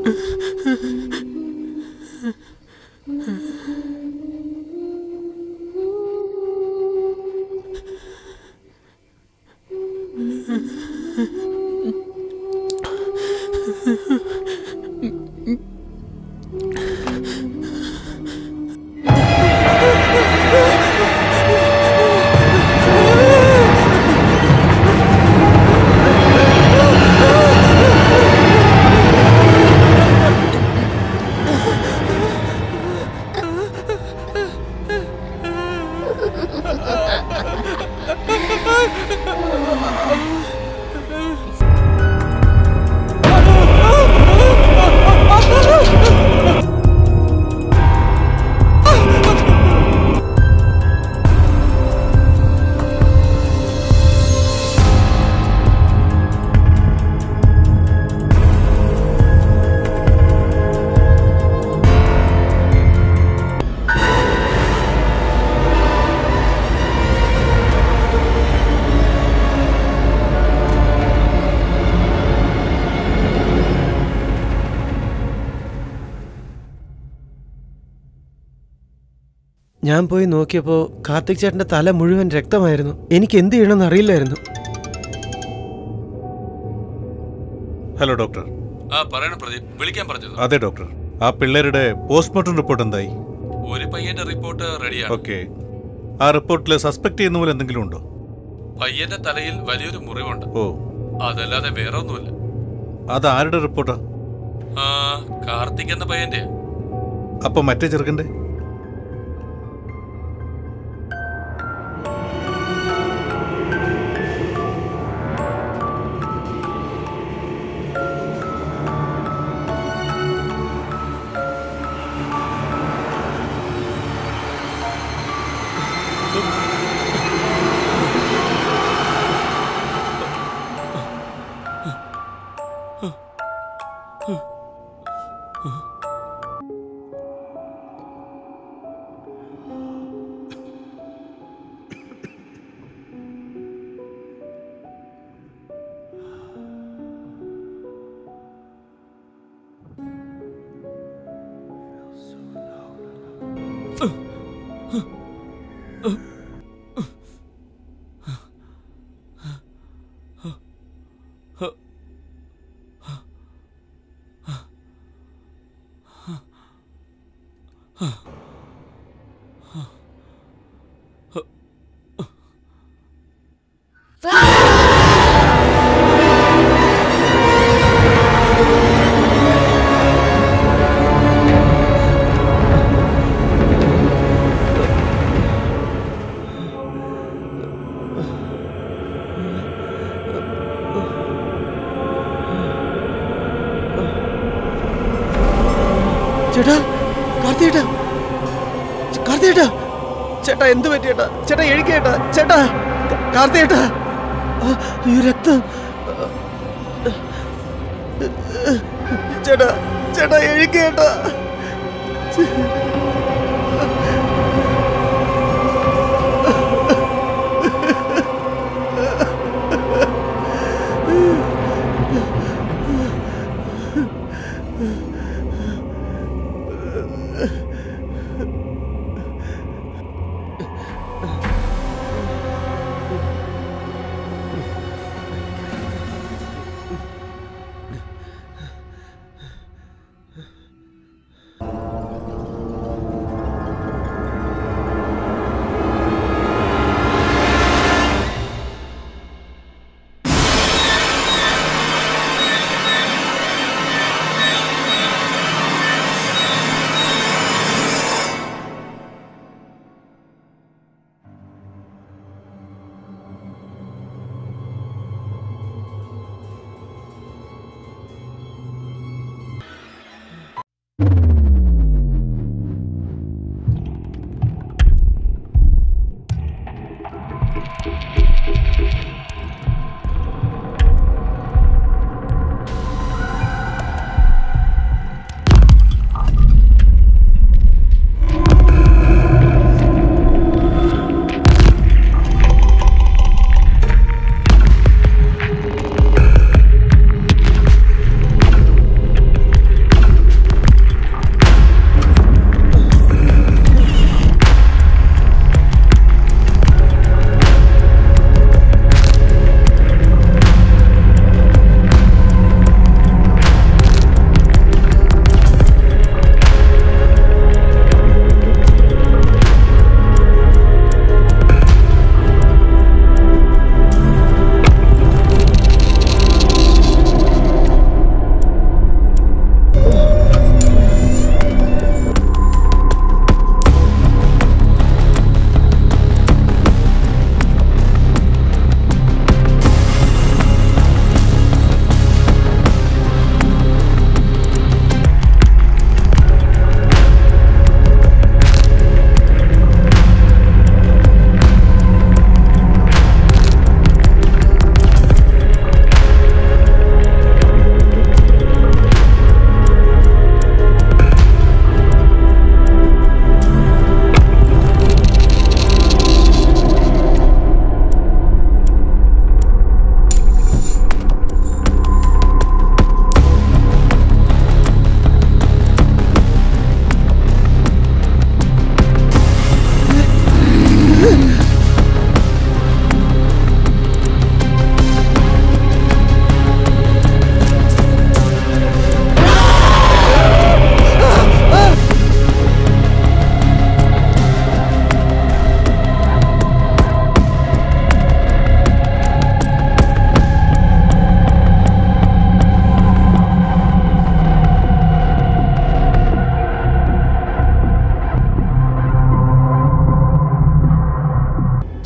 ഞാൻ പോയി നോക്കിയപ്പോൾ കാർത്തിക് ചേട്ടന്റെ തല മുഴുവൻ രക്തമായിരുന്നു എനിക്ക് എന്ത് ചെയ്യണമെന്ന് അറിയില്ലായിരുന്നു ഹലോ ഡോക്ടർ ആ പറയണം പ്രദീപ് വിളിക്കാൻ പറഞ്ഞത് അതെ ഡോക്ടർ ആ പിള്ളേരുടെ പോസ്റ്റ്മോർട്ടം റിപ്പോർട്ട് എന്തായി ഒരു പയ്യന്റെ റിപ്പോർട്ട് റെഡിയാണ് ഓക്കെ ആ റിപ്പോർട്ടിൽ സസ്പെക്ട് ചെയ്യുന്ന പോലെ എന്തെങ്കിലും ഉണ്ടോ പയ്യന്റെ തലയിൽ വലിയൊരു മുറിവുണ്ട് ഓ അതല്ലാതെ വേറെ ഒന്നുമില്ല അത് ആരുടെ റിപ്പോർട്ടാ ആ കാർത്തിക് എന്ന പയ്യന്റെ അപ്പൊ മറ്റേ ചെറുക്കന്റെ ചേട്ടാ കാർത്തിയേട്ടാ കാർത്തിയേട്ടാ ചേട്ടാ എന്ത് പറ്റിയേട്ടാ ചേട്ടാ എഴുക്കേട്ടാ ചേട്ടാ കാർത്തിയേട്ടാ ആ, ഈ രക്തം ചേട്ടാ ചേട്ടാ എഴുക്കേട്ടാ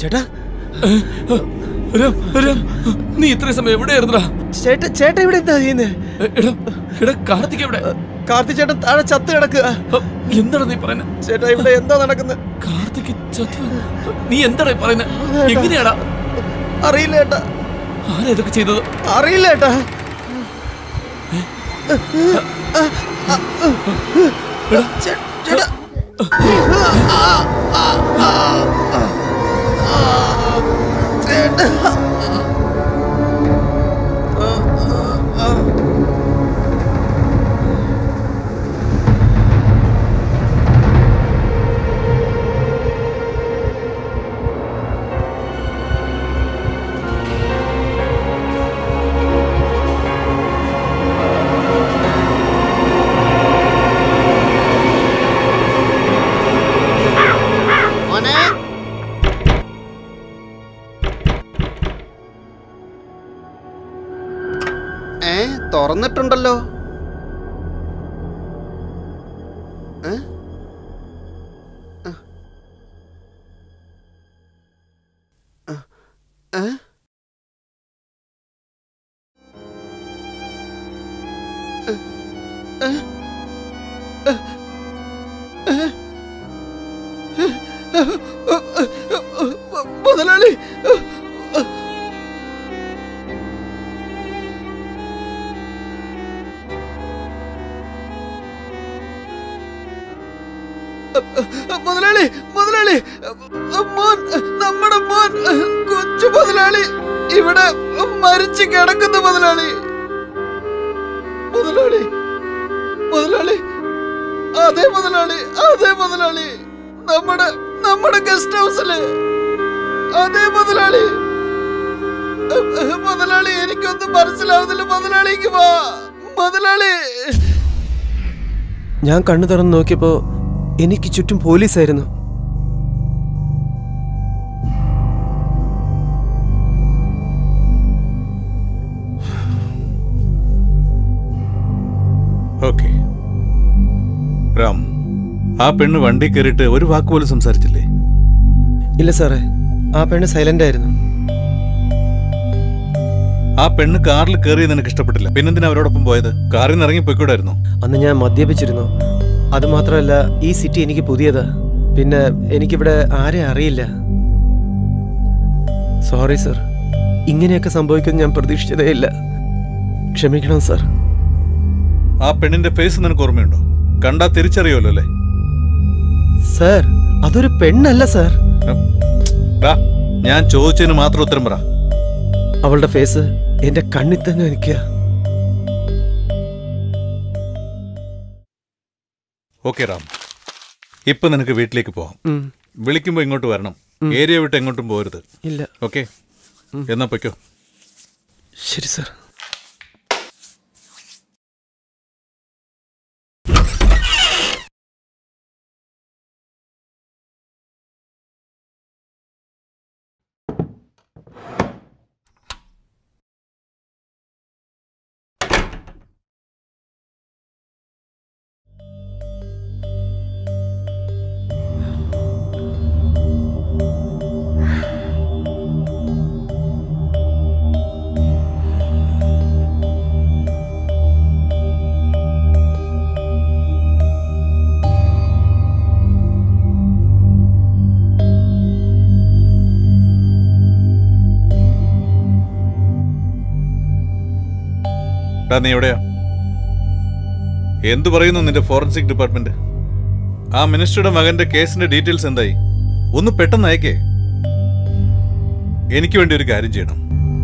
ചേട്ടാ രാം, രാം, നീ ഇത്രയും സമയം എവിടെയായിരുന്നടാ ചേട്ടാ ചേട്ടാ ഇവിടെ എന്താ ചെയ്യുന്നേ എടാ എടാ കാർത്തിക് എവിടെ കാർത്തി ചേട്ടൻ താഴെ ചത്ത് കിടക്കുക എന്താണ് നീ പറയുന്നത് ചേട്ടാ ഇവിടെ എന്താ നടക്കുന്നത് കാർത്തിക് ചത്തു നീ എന്താണ് ഈ പറയുന്നത് എങ്ങനെയാടാ അറിയില്ല ചേട്ടാ ആരാ ഇതൊക്കെ ചെയ്തത് അറിയില്ല ചേട്ടാ ചേ- ചേട്ടാ ചേട്ടാ മോനെ ഏ തുറന്നിട്ടുണ്ടല്ലോ ഏ? ആ. ആ. ഏ? ഏ? ഏ? ഏ? മുതലാളി മുതലാളി മുതലാളി മോൻ നമ്മുടെ മോൻ കൊച്ചു മുതലാളി ഇവിടെ മരിച്ചു കിടക്കുന്നു മുതലാളി മുതലാളി മുതലാളി അതെ മുതലാളി അതെ മുതലാളി നമ്മുടെ നമ്മുടെ ഗസ്റ്റ് ഹൗസില് അതെ മുതലാളി മുതലാളി എനിക്കൊന്നും മനസ്സിലാവുന്നില്ല മുതലാളിക്ക് വാ മുതലാളി ഞാൻ കണ്ണു തുറന്ന് നോക്കിയപ്പോ എനിക്ക് ചുറ്റും പോലീസായിരുന്നു ഓക്കെ രാം ആ പെണ്ണ് വണ്ടി കയറിയിട്ട് ഒരു വാക്ക് പോലും സംസാരിച്ചില്ലേ ഇല്ല സാറേ ആ പെണ്ണ് സൈലന്റ് ആയിരുന്നു ആ പെണ്ണ് കാറിൽ കയറി നിനക്ക് ഇഷ്ടപ്പെട്ടില്ല പിന്നെന്തിനാ അവരോടൊപ്പം പോയത് കാറിൽ നിന്ന് ഇറങ്ങി പോയിക്കൂടായിരുന്നു അന്ന് ഞാൻ മദ്യപിച്ചിരുന്നു അതുമാത്രമല്ല ഈ സിറ്റി എനിക്ക് പുതിയതാ പിന്നെ എനിക്കിവിടെ ആരെ അറിയില്ല സോറി സർ ഇങ്ങനെയൊക്കെ സംഭവിക്കുമെന്ന് ഞാൻ പ്രതീക്ഷിച്ചതേ ഇല്ല ക്ഷമിക്കണം സർ ആ പെണ്ണിന്റെ ഫേസ് നിനക്ക് ഓർമ്മയുണ്ടോ കണ്ടാ തിരിച്ചറിയുമല്ലോ അല്ലേ സർ അതൊരു പെണ്ണല്ല സർ ടാ, ഞാൻ ചോദിച്ചതിന് മാത്രം ഉത്തരം പറ അവളുടെ ഫേസ് എന്റെ കണ്ണിൽ തന്നെ നിൽക്കുക ഓക്കെ റാം ഇപ്പൊ നിനക്ക് വീട്ടിലേക്ക് പോവാം ഉം. വിളിക്കുമ്പോ ഇങ്ങോട്ട് വരണം ഏരിയ വിട്ട് എങ്ങോട്ടും പോരുത് ഇല്ല ഓക്കെ എന്നാ പൊയ്ക്കോ ശരി സർ ടാ നീ എവിടെയാ എന്തു പറയുന്നു നിന്റെ ഫോറൻസിക് ഡിപ്പാർട്ട്മെന്റ് ആ മിനിസ്റ്ററുടെ മകന്റെ കേസിന്റെ ഡീറ്റെയിൽസ് എന്തായി ഒന്ന് പെട്ടെന്ന് അയക്കേ എനിക്ക് വേണ്ടി ഒരു കാര്യം ചെയ്യണം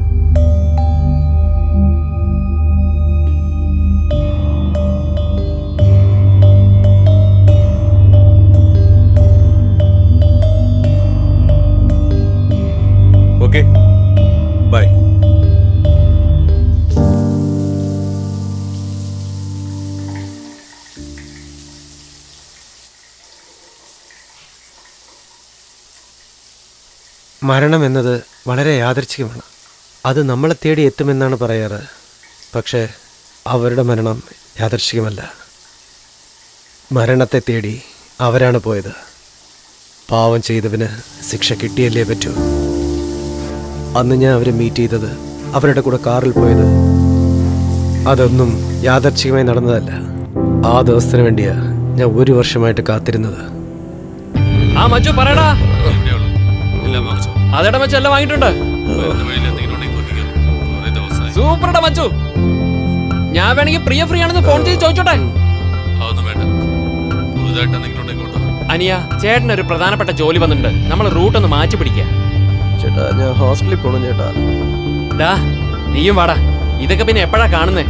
ഓക്കെ ബൈ മരണം എന്നത് വളരെ യാദൃച്ഛികമാണ് അത് നമ്മളെ തേടി എത്തുമെന്നാണ് പറയാറ് പക്ഷേ അവരുടെ മരണം യാദൃച്ഛികമല്ല മരണത്തെ തേടി അവരാണ് പോയത് പാവം ചെയ്തവന് ശിക്ഷ കിട്ടിയല്ലേ പറ്റൂ അന്ന് ഞാൻ അവരെ മീറ്റ് ചെയ്തത് അവരുടെ കൂടെ കാറിൽ പോയത് അതൊന്നും യാദർച്ഛികമായി നടന്നതല്ല ആ ദിവസത്തിന് വേണ്ടിയാ ഞാൻ ഒരു വർഷമായിട്ട് കാത്തിരുന്നത് ആ മച്ചു പറയടാ അതേടാ മച്ചു എല്ലാം വാങ്ങിയിട്ടുണ്ട് സൂപ്പർടാ മച്ചു ഞാൻ വേണമെങ്കിൽ പ്രിയ ഫ്രീ ആണെന്ന് ഫോൺ ചെയ്ത് ചോദിച്ചോട്ടെ അതൊന്നും വേണ്ട പുതുതായിട്ട് എന്തെങ്കിലും ഉണ്ടെങ്കിൽ കൊണ്ടോ അനിയ ചേട്ടന് ഒരു പ്രധാനപ്പെട്ട ജോലി വന്നിട്ടുണ്ട് നമ്മൾ റൂട്ട് ഒന്ന് മാറ്റി പിടിക്കുക ചേട്ടാ ഞാൻ ഹോസ്പിറ്റലിൽ പോകണം ചേട്ടാ ഡാ നീയും വാടാ ഇതൊക്കെ പിന്നെ എപ്പോഴാ കാണുന്നേ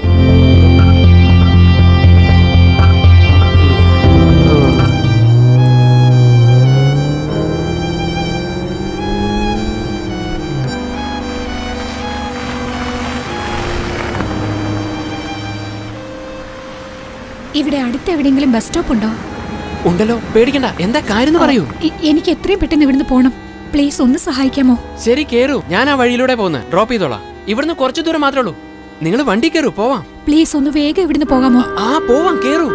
ഇവിടെ അടുത്ത് എവിടെയെങ്കിലും ബസ് സ്റ്റോപ്പ് ഉണ്ടോ ഉണ്ടല്ലോ പേടിക്കണ്ട എന്താ കാര്യം എന്ന് പറയൂ എ- എനിക്ക് എത്രയും പെട്ടെന്ന് ഇവിടുന്ന് പോണം പ്ലീസ് ഒന്ന് സഹായിക്കാമോ ശരി കേറൂ ഞാൻ ആ വഴിയിലൂടെ പോകുന്നത് ഡ്രോപ്പ് ചെയ്തോളാം ഇവിടുന്ന് കുറച്ച് ദൂരം മാത്രമേ ഉള്ളൂ നിങ്ങൾ വണ്ടി കയറൂ പോവാം പ്ലീസ് ഒന്ന് വേഗം ഇവിടുന്ന് പോകാമോ ആ പോവാം കേറൂ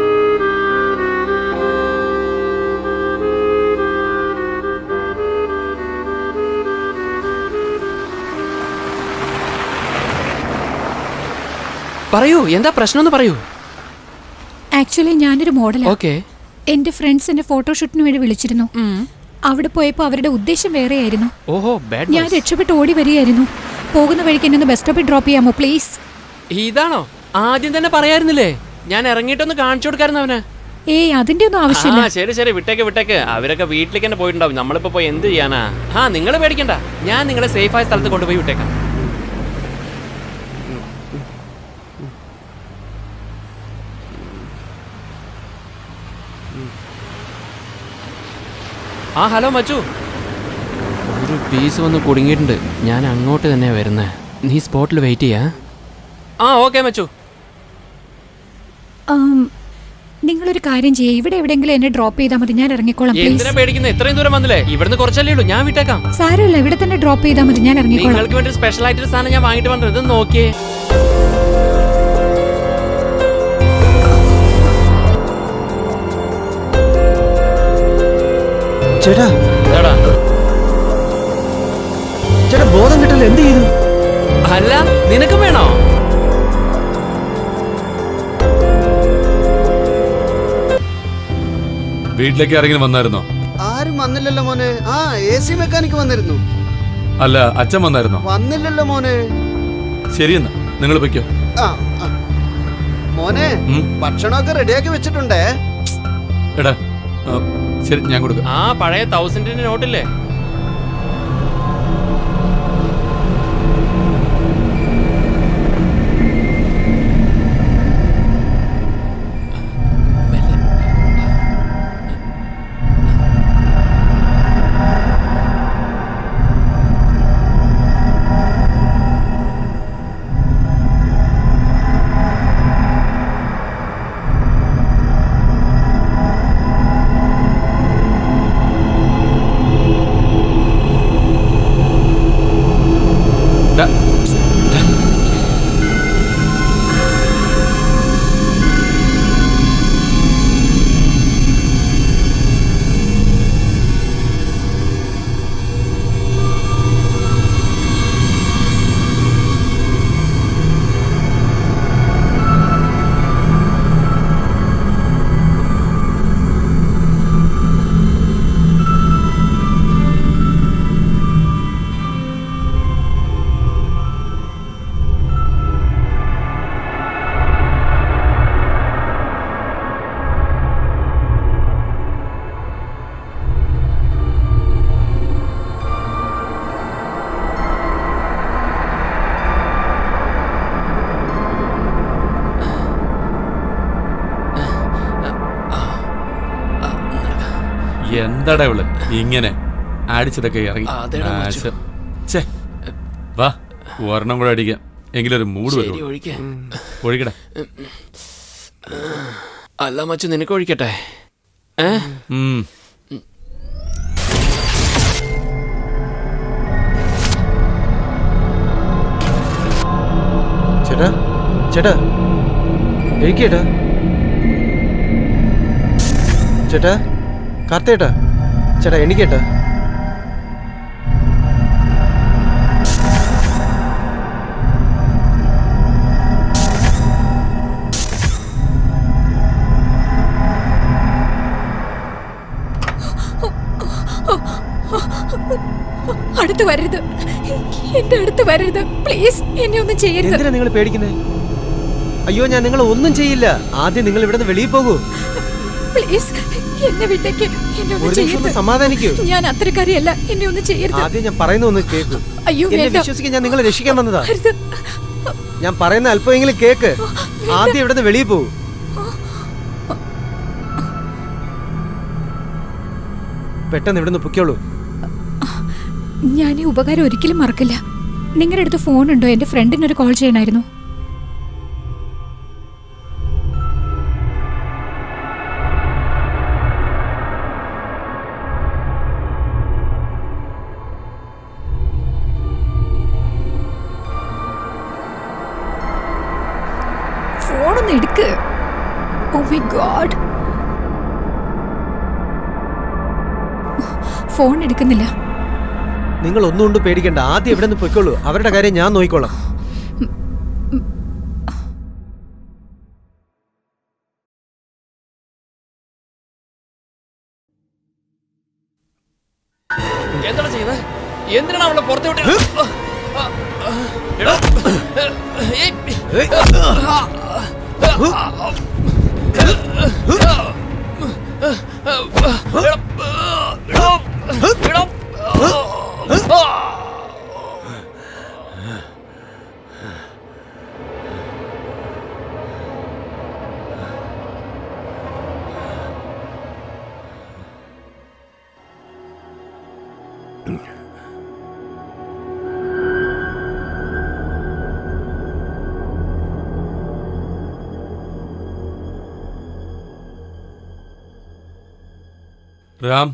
പറയൂ എന്താ പ്രശ്നം എന്ന് പറയൂ ആക്ച്വലി ഞാനൊരു മോഡലാണ് ഓക്കെ എന്റെ ഫ്രണ്ട്സ് എന്നെ ഫോട്ടോഷൂട്ടിന് വേണ്ടി വിളിച്ചിരുന്നു അവിടെ പോയപ്പോൾ അവരുടെ ഉദ്ദേശം വേറെയായിരുന്നു ഓഹോ ബാഡ് ഞാൻ രക്ഷപ്പെട്ട് ഓടി വരികയായിരുന്നു പോകുന്ന വഴിക്ക് എന്നെ ഒന്ന് ബസ് സ്റ്റോപ്പിൽ ഡ്രോപ്പ് ചെയ്യാമോ പ്ലീസ് ഇതാണോ ആദ്യം തന്നെ പറയായിരുന്നില്ലേ ഞാൻ ഇറങ്ങിയിട്ടൊന്ന് കാണിച്ചു കൊടുക്കായിരുന്നു അവന് ഏയ് അതിന്റെ ഒന്നും ആ ആവശ്യമില്ല ശരി ശരി വിട്ടേക്ക് വിട്ടേക്ക് അവരൊക്കെ വീട്ടിലേക്ക് തന്നെ പോയിട്ടുണ്ടാവും നമ്മളിപ്പോ പോയി എന്ത് ചെയ്യാനാ ആ നിങ്ങൾ പേടിക്കണ്ട ഞാൻ നിങ്ങളെ സേഫ് ആയ സ്ഥലത്ത് കൊണ്ടുപോയി വിട്ടേക്കാം ആ ഹലോ മച്ചു ഒരു പീസ് വന്ന് കുടുങ്ങിയിട്ടുണ്ട് ഞാൻ അങ്ങോട്ട് തന്നെയാ വരുന്നത് നീ സ്പോട്ടിൽ വെയിറ്റ് ചെയ്യാ ആ ഓക്കെ മച്ചു ആം, നിങ്ങളൊരു കാര്യം ചെയ്യേ ഇവിടെ എവിടെയെങ്കിലും എന്നെ ഡ്രോപ്പ് ചെയ്താൽ മതി ഞാൻ ഇറങ്ങിക്കോളാം എന്തിനാ പ്ലീസ് പേടിക്കുന്നത് ഇത്രയും ദൂരം വന്നില്ലേ ഇവിടുന്ന് കുറച്ചല്ലേ ഉള്ളൂ ഞാൻ വിട്ടേക്കാം സാരമില്ല ഇവിടെ തന്നെ ഡ്രോപ്പ് ചെയ്താൽ മതി ഞാൻ ഇറങ്ങിക്കോളാം നിങ്ങൾക്ക് വേണ്ടി സ്പെഷ്യൽ ആയിട്ടൊരു സാധനം ഞാൻ വാങ്ങിട്ട് വന്നത് ഇത് നോക്കിയേ ചേട്ടാ ഇതാടാ. ചേട്ടാ ബോധം കിട്ടില്ല എന്ത് ചെയ്തു അല്ല നിനക്കും വേണോ വീട്ടിലേക്ക് ആരെങ്കിലും വന്നായിരുന്നോ ആരും വന്നില്ലല്ലോ മോനെ ആ എ സി മെക്കാനിക്ക് വന്നിരുന്നു അല്ല അച്ഛൻ വന്നായിരുന്നോ വന്നില്ലല്ലോ മോനെ ശരിയെന്നാ നിങ്ങൾ പൊയ്ക്കോ ആ ആ. മോനെ ഉം. ഭക്ഷണമൊക്കെ റെഡിയാക്കി വെച്ചിട്ടുണ്ടേ എടാ ആ, ശരി ഞാൻ കൊടുക്കാം ആ പഴയ തൗസൻഡിന്റെ നോട്ടില്ലേ ഡാ, ഡാ. എന്താടാ ഇവള് ഇങ്ങനെ അടിച്ചതൊക്കെ ഇറങ്ങി അതെടാ മച്ചു. നാശം. ഛെ. വാ ഒരെണ്ണം കൂടെ അടിക്കാം എങ്കിലും ഒരു മൂഡ് ശരി വരും ഒഴിക്കേ ഒഴിക്കടാ അല്ല മച്ചു നിനക്ക് ഒഴിക്കട്ടെ ഏ ഉം. ചേട്ടാ ചേട്ടാ എഴുക്കേട്ടാ ചേട്ടാ കാർത്തേട്ടാ ചേട്ടാ എണിക്കേട്ടാ അടുത്ത് വരരുത് എന്റെ അടുത്ത് വരരുത് പ്ലീസ് എന്നെ ഒന്നും ചെയ്യരുത് എന്തിനാ നിങ്ങൾ പേടിക്കുന്നത് അയ്യോ ഞാൻ നിങ്ങളെ ഒന്നും ചെയ്യില്ല ആദ്യം നിങ്ങൾ ഇവിടെ നിന്ന് വെളിയിൽ പോകൂ പ്ലീസ് എന്നെ വിട്ടേക്ക് എന്നെ ഒന്നും ഒരു നിമിഷം ഒന്ന് ചെയ്യരുത് സമാധാനിക്കൂ ഞാൻ അത്രക്കാരിയല്ല എന്നെ ഒന്നും ചെയ്യരുത് ആദ്യം ഞാൻ പറയുന്ന ഒന്ന് കേക്ക് അയ്യോ എന്നെ വേണ്ട വിശ്വസിക്കാൻ ഞാൻ നിങ്ങളെ രക്ഷിക്കാൻ വന്നതാ അരുത്. ഞാൻ പറയുന്ന അല്പമെങ്കിലും കേക്ക് ആദ്യം ഇവിടെ നിന്ന് വെളിയിൽ പോകൂ പെട്ടെന്ന് ഇവിടെ നിന്ന് പൊയ്ക്കോളൂ ഞാൻ ഈ ഉപകാരം ഒരിക്കലും മറക്കില്ല നിങ്ങളുടെ അടുത്ത് ഫോൺ ഉണ്ടോ എന്റെ ഫ്രണ്ടിനൊരു കോൾ ചെയ്യണമായിരുന്നു ഫോണൊന്ന് എടുക്ക് ഓ മൈ ഗോഡ് ഫോൺ എടുക്കുന്നില്ല നിങ്ങൾ ഒന്നും കൊണ്ട് പേടിക്കണ്ട ആദ്യം ഇവിടെ നിന്ന് പൊയ്ക്കോളൂ അവരുടെ കാര്യം ഞാൻ നോക്കിക്കോളാം എന്താണ് ചെയ്യുന്നത് എന്തിനാണ് അവളെ പുറത്തെ വിട്ട് എടാ. ഏയ്. രാം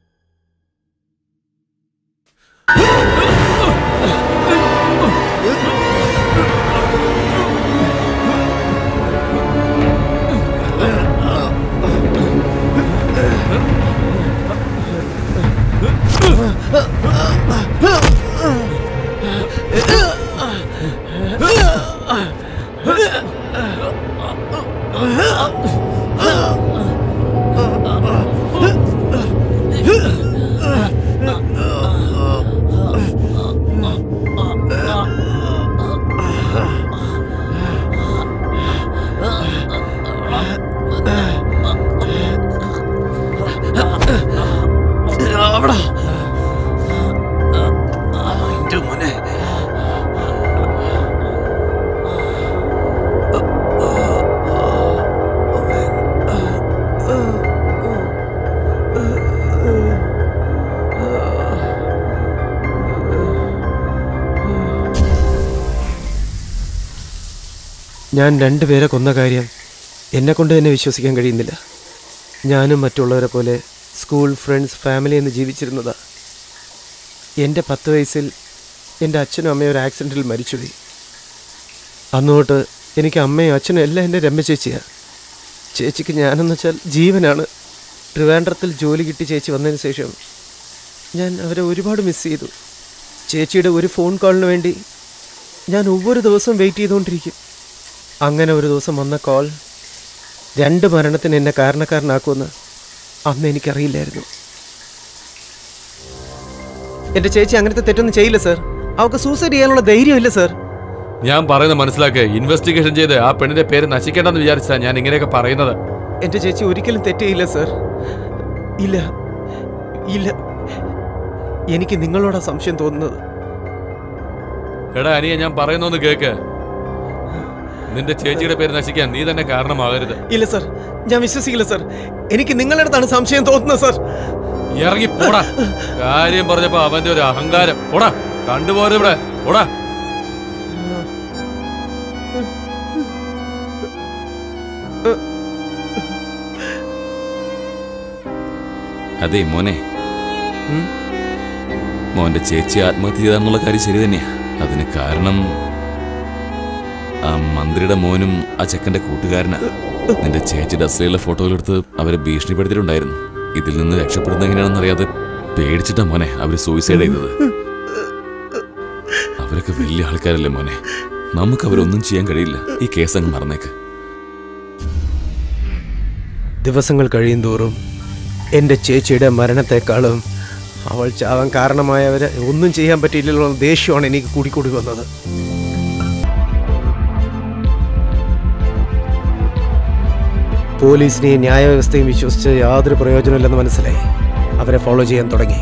ഞാൻ രണ്ടുപേരെ കൊന്ന കാര്യം എന്നെ കൊണ്ട് തന്നെ വിശ്വസിക്കാൻ കഴിയുന്നില്ല ഞാനും മറ്റുള്ളവരെ പോലെ സ്കൂൾ ഫ്രണ്ട്സ് ഫാമിലി എന്ന് ജീവിച്ചിരുന്നതാ എൻ്റെ പത്ത് വയസ്സിൽ എൻ്റെ അച്ഛനും അമ്മയും ഒരു ആക്സിഡൻറ്റിൽ മരിച്ചുപോയി അന്ന് തൊട്ട് എനിക്ക് അമ്മയും അച്ഛനും എല്ലാം എൻ്റെ രമ്മ ചേച്ചിയാണ് ചേച്ചിക്ക് ഞാനെന്ന് വെച്ചാൽ ജീവനാണ് ട്രിവാൻഡ്രത്തിൽ ജോലി കിട്ടി ചേച്ചി വന്നതിന് ശേഷം ഞാൻ അവരെ ഒരുപാട് മിസ് ചെയ്തു ചേച്ചിയുടെ ഒരു ഫോൺ കോളിന് വേണ്ടി ഞാൻ ഒவ்வொரு ദിവസവും വെയിറ്റ് ചെയ്തുകൊണ്ടിരിക്കും അങ്ങനെ ഒരു ദിവസം വന്ന കോൾ രണ്ട് മരണത്തിന് എന്നെ കാരണക്കാരനാക്കുമെന്ന് അന്ന് എനിക്കറിയില്ലായിരുന്നു എൻ്റെ ചേച്ചി അങ്ങനത്തെ തെറ്റൊന്നും ചെയ്യില്ല സർ അവൾക്ക് സൂസൈഡ് ചെയ്യാനുള്ള ധൈര്യമില്ല സർ ഞാൻ പറയുന്നത് മനസ്സിലാക്ക് ഇൻവെസ്റ്റിഗേഷൻ ചെയ്ത് ആ പെണ്ണിന്റെ പേര് നശിക്കേണ്ടെന്ന് വിചാരിച്ചാ ഞാൻ ഇങ്ങനെയൊക്കെ പറയുന്നത് എൻ്റെ ചേച്ചി ഒരിക്കലും തെറ്റ് ചെയ്യില്ല സർ ഇല്ല ഇല്ല എനിക്ക് നിങ്ങളോടാ സംശയം തോന്നുന്നത് എടാ അനിയ ഞാൻ പറയുന്നൊന്ന് കേക്ക് നിന്റെ ചേച്ചിയുടെ പേര് നശിക്കാൻ നീ തന്നെ കാരണമാകരുത് ഇല്ല സർ ഞാൻ വിശ്വസിക്കില്ല സർ എനിക്ക് നിങ്ങളുടെ അടുത്താണ് സംശയം തോന്നുന്നത് സർ ഇറങ്ങി പോടാ കാര്യം പറഞ്ഞപ്പോ അവന്റെ ഒരു അഹങ്കാരം പോടാ കണ്ടുപോരെ ഇവിടെ പോടാ അതെ മോനെ മോന്റെ ചേച്ചി ആത്മഹത്യ ചെയ്താന്നുള്ള കാര്യം ശരി തന്നെയാ അതിന് കാരണം ആ മന്ത്രിയുടെ മോനും ആ ചെക്കന്റെ കൂട്ടുകാരനാ നിന്റെ ചേച്ചിയുടെ അശ്ലീല ഫോട്ടോയിലെടുത്ത് അവരെ ഭീഷണിപ്പെടുത്തിയിട്ടുണ്ടായിരുന്നു ഇതിൽ നിന്ന് രക്ഷപ്പെടുന്ന എങ്ങനെയാണെന്ന് അറിയാതെ പേടിച്ചിട്ടാ മോനെ അവര് സൂയിസൈഡ് ചെയ്തത് അവരൊക്കെ വലിയ ആൾക്കാരല്ലേ മോനെ നമുക്ക് അവരൊന്നും ചെയ്യാൻ കഴിയില്ല ഈ കേസ് അങ്ങ് മറന്നേക്ക് ദിവസങ്ങൾ കഴിയും തോറും എൻ്റെ ചേച്ചിയുടെ മരണത്തെക്കാളും അവൾ ചാവാൻ കാരണമായവരെ ഒന്നും ചെയ്യാൻ പറ്റിയില്ലല്ലോ എന്ന ദേഷ്യമാണ് എനിക്ക് കൂടിക്കൂടി വന്നത് പോലീസിനെയും ന്യായവ്യവസ്ഥയും വിശ്വസിച്ച് യാതൊരു പ്രയോജനമില്ലെന്ന് മനസ്സിലായി അവരെ ഫോളോ ചെയ്യാൻ തുടങ്ങി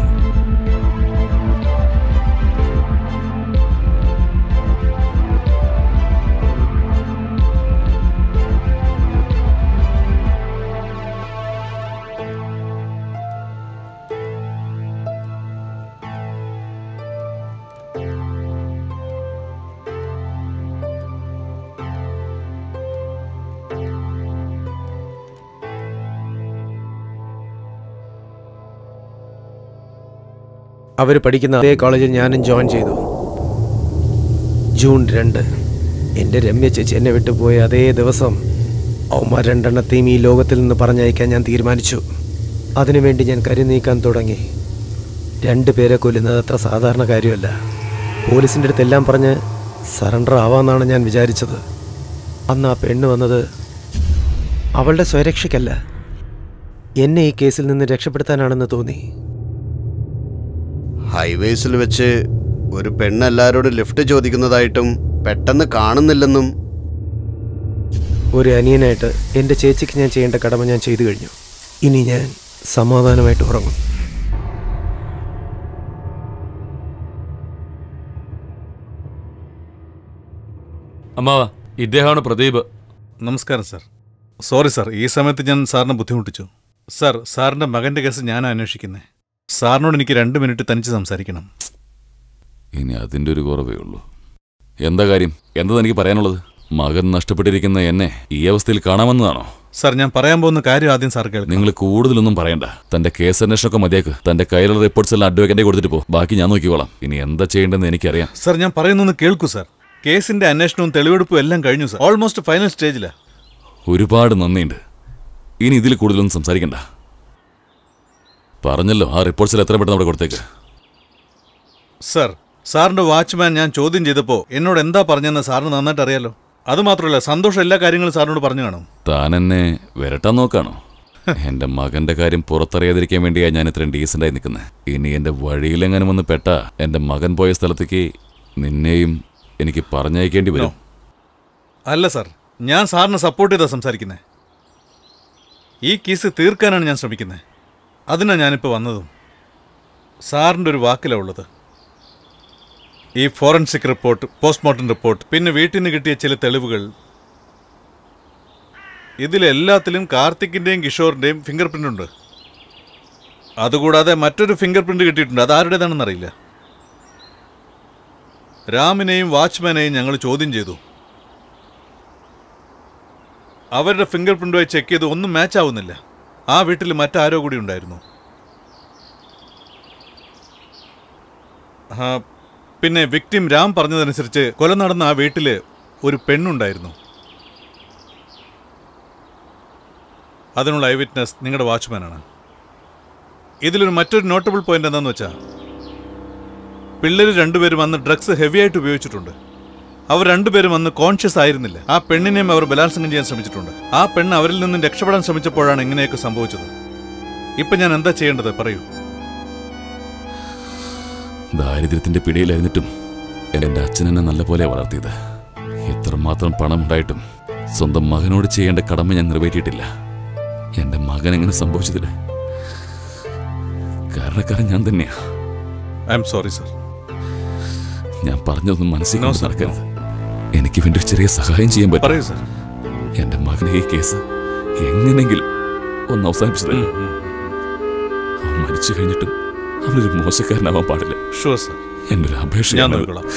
അവർ പഠിക്കുന്ന അതേ കോളേജിൽ ഞാനും ജോയിൻ ചെയ്തു ജൂൺ രണ്ട് എൻ്റെ രമ്യ ചേച്ചി എന്നെ വിട്ടുപോയ അതേ ദിവസം അവന്മാർ രണ്ടെണ്ണത്തെയും ഈ ലോകത്തിൽ നിന്ന് പറഞ്ഞയക്കാൻ ഞാൻ തീരുമാനിച്ചു അതിനുവേണ്ടി ഞാൻ കരി നീക്കാൻ തുടങ്ങി രണ്ട് പേരെ കൊല്ലുന്നത് അത്ര സാധാരണ കാര്യമല്ല പോലീസിൻ്റെ അടുത്തെല്ലാം പറഞ്ഞ് സറണ്ടർ ആവാമെന്നാണ് ഞാൻ വിചാരിച്ചത് അന്ന് ആ പെണ്ണ് വന്നത് അവളുടെ സ്വരക്ഷയ്ക്കല്ല എന്നെ ഈ കേസിൽ നിന്ന് രക്ഷപ്പെടുത്താനാണെന്ന് തോന്നി ഹൈവേസിൽ വെച്ച് ഒരു പെണ്ണ് എല്ലാവരോടും ലിഫ്റ്റ് ചോദിക്കുന്നതായിട്ടും പെട്ടെന്ന് കാണുന്നില്ലെന്നും ഒരു അനിയനായിട്ട് എൻ്റെ ചേച്ചിക്ക് ഞാൻ ചെയ്യേണ്ട കടമ ഞാൻ ചെയ്തു കഴിഞ്ഞു ഇനി ഞാൻ സമാധാനമായിട്ട് ഉറങ്ങും അമ്മാവ ഇദ്ദേഹമാണ് പ്രദീപ് നമസ്കാരം സാർ സോറി സാർ ഈ സമയത്ത് ഞാൻ സാറിനെ ബുദ്ധിമുട്ടിച്ചു സാർ സാറിൻ്റെ മകൻ്റെ കേസ് ഞാൻ അന്വേഷിക്കുന്നത് സാറിനോട് എനിക്ക് രണ്ട് മിനിറ്റ് തനിച്ച് സംസാരിക്കണം ഇനി അതിൻ്റെ ഒരു കുറവേ ഉള്ളൂ എന്താ കാര്യം എന്താ എനിക്ക് പറയാനുള്ളത് മകൻ നഷ്ടപ്പെട്ടിരിക്കുന്ന എന്നെ ഈ അവസ്ഥയിൽ കാണാമെന്നതാണോ സാർ ഞാൻ പറയാൻ പോകുന്ന കാര്യം ആദ്യം സാർ കേൾക്കണം നിങ്ങൾ കൂടുതലൊന്നും പറയണ്ട തന്റെ കേസ് അന്വേഷണമൊക്കെ മതിയാക്ക് തന്റെ കയ്യിലുള്ള റിപ്പോർട്ട്സ് എല്ലാം അഡ്വക്കേറ്റെ കൊടുത്തിട്ട് പോ ബാക്കി ഞാൻ നോക്കിക്കോളാം ഇനി എന്താ ചെയ്യേണ്ടതെന്ന് എനിക്കറിയാം സാർ ഞാൻ പറയുന്നൊന്ന് കേൾക്കൂ സാർ കേസിന്റെ അന്വേഷണവും തെളിവെടുപ്പും എല്ലാം കഴിഞ്ഞു സാർ ഓൾമോസ്റ്റ് ഫൈനൽ സ്റ്റേജിലാണ് ഒരുപാട് നന്ദിയുണ്ട് ഇനി ഇതിൽ കൂടുതലൊന്നും സംസാരിക്കണ്ട പറഞ്ഞല്ലോ ആ റിപ്പോർട്ട്സിൽ എത്ര പെട്ടെന്ന് അവിടെ കൊടുത്തേക്ക് സാർ സാറിന്റെ വാച്ച്മാൻ ഞാൻ ചോദ്യം ചെയ്തപ്പോൾ എന്നോട് എന്താ പറഞ്ഞതെന്ന് സാറിന് നന്നായിട്ട് അറിയാലോ അതുമാത്രമല്ല സന്തോഷം എല്ലാ കാര്യങ്ങളും സാറിനോട് പറഞ്ഞു കാണും താൻ എന്നെ വരട്ടാൻ നോക്കാണോ എന്റെ മകന്റെ കാര്യം പുറത്തറിയാതിരിക്കാൻ വേണ്ടിയാണ് ഞാൻ ഇത്രയും ഡീസൻ്റായി നിൽക്കുന്നത് ഇനി എന്റെ വഴിയിലെങ്ങാനും വന്ന് പെട്ട എന്റെ മകൻ പോയ സ്ഥലത്തേക്ക് നിന്നെയും എനിക്ക് പറഞ്ഞയക്കേണ്ടി വരും അല്ല സാർ ഞാൻ സാറിനെ സപ്പോർട്ട് ചെയ്താ സംസാരിക്കുന്നത് ഈ കേസ് തീർക്കാനാണ് ഞാൻ ശ്രമിക്കുന്നത് അതിനാണ് ഞാനിപ്പോൾ വന്നതും സാറിൻ്റെ ഒരു വാക്കിലാണ് ഉള്ളത് ഈ ഫോറൻസിക് റിപ്പോർട്ട് പോസ്റ്റ്മോർട്ടം റിപ്പോർട്ട് പിന്നെ വീട്ടിൽ നിന്ന് കിട്ടിയ ചില തെളിവുകൾ ഇതിലെല്ലാത്തിലും കാർത്തിക്കിൻ്റെയും കിഷോറിൻ്റെയും ഫിംഗർ പ്രിൻ്റ് ഉണ്ട് അതുകൂടാതെ മറ്റൊരു ഫിംഗർ പ്രിൻ്റ് കിട്ടിയിട്ടുണ്ട് അത് ആരുടേതാണെന്ന് അറിയില്ല രാമിനെയും വാച്ച്മാനെയും ഞങ്ങൾ ചോദ്യം ചെയ്തു അവരുടെ ഫിംഗർ പ്രിന്റുമായി ചെക്ക് ചെയ്ത് ഒന്നും മാച്ച് ആവുന്നില്ല ആ വീട്ടിൽ മറ്റാരോ കൂടി ഉണ്ടായിരുന്നു ആ, പിന്നെ വിക്ടിം രാം പറഞ്ഞതനുസരിച്ച് കൊല നടന്ന ആ വീട്ടിൽ ഒരു പെണ്ണുണ്ടായിരുന്നു അതിനുള്ള ഐ വിറ്റ്നസ് നിങ്ങളുടെ വാച്ച്മാനാണ് ഇതിലൊരു മറ്റൊരു നോട്ടബിൾ പോയിന്റ് എന്താന്ന് വെച്ചാൽ പിള്ളേർ രണ്ടുപേരും അന്ന് ഡ്രഗ്സ് ഹെവി ആയിട്ട് ഉപയോഗിച്ചിട്ടുണ്ട് അവർ രണ്ടുപേരും അന്ന് കോൺഷ്യസ് ആയിരുന്നില്ല ആ പെണ്ണിനെയും അവർ ബലാത്സംഗം ചെയ്യാൻ ശ്രമിച്ചിട്ടുണ്ട് ആ പെണ്ണ് അവരിൽ നിന്നും രക്ഷപ്പെടാൻ ശ്രമിച്ചപ്പോഴാണ് ഇങ്ങനെയൊക്കെ സംഭവിച്ചത് ഇപ്പൊ ഞാൻ എന്താ ചെയ്യേണ്ടത് പറയൂ ദാരിദ്ര്യത്തിന്റെ പിടിയിലായിരുന്നിട്ടും എന്റെ അച്ഛൻ എന്നെ നല്ലപോലെ വളർത്തിയത് എത്രമാത്രം പണം ഉണ്ടായിട്ടും സ്വന്തം മകനോട് ചെയ്യേണ്ട കടമ ഞാൻ നിറവേറ്റിയിട്ടില്ല എന്റെ മകൻ എങ്ങനെ സംഭവിച്ചതിന് കാരണക്കാരൻ ഞാൻ തന്നെയാ ഐ എം സോറി സർ ഞാൻ പറഞ്ഞതൊന്നും മനസ്സിൽ No, കൊണ്ട് sir, നടക്കരുത് എനിക്ക് വേണ്ടി ഒരു ചെറിയ സഹായം ചെയ്യാൻ പറ്റും പറയൂ സർ എന്റെ മകനെ ഈ കേസ് എങ്ങനെങ്കിലും ഒന്ന് അവസാനിപ്പിച്ചത് അവൻ മരിച്ചു കഴിഞ്ഞിട്ടും അവനൊരു മോശക്കാരനാവാൻ പാടില്ല ഷുവർ സർ എന്റെ ഒരു ഞാൻ അപേക്ഷയാണ് അത്. നോക്കിക്കോളാം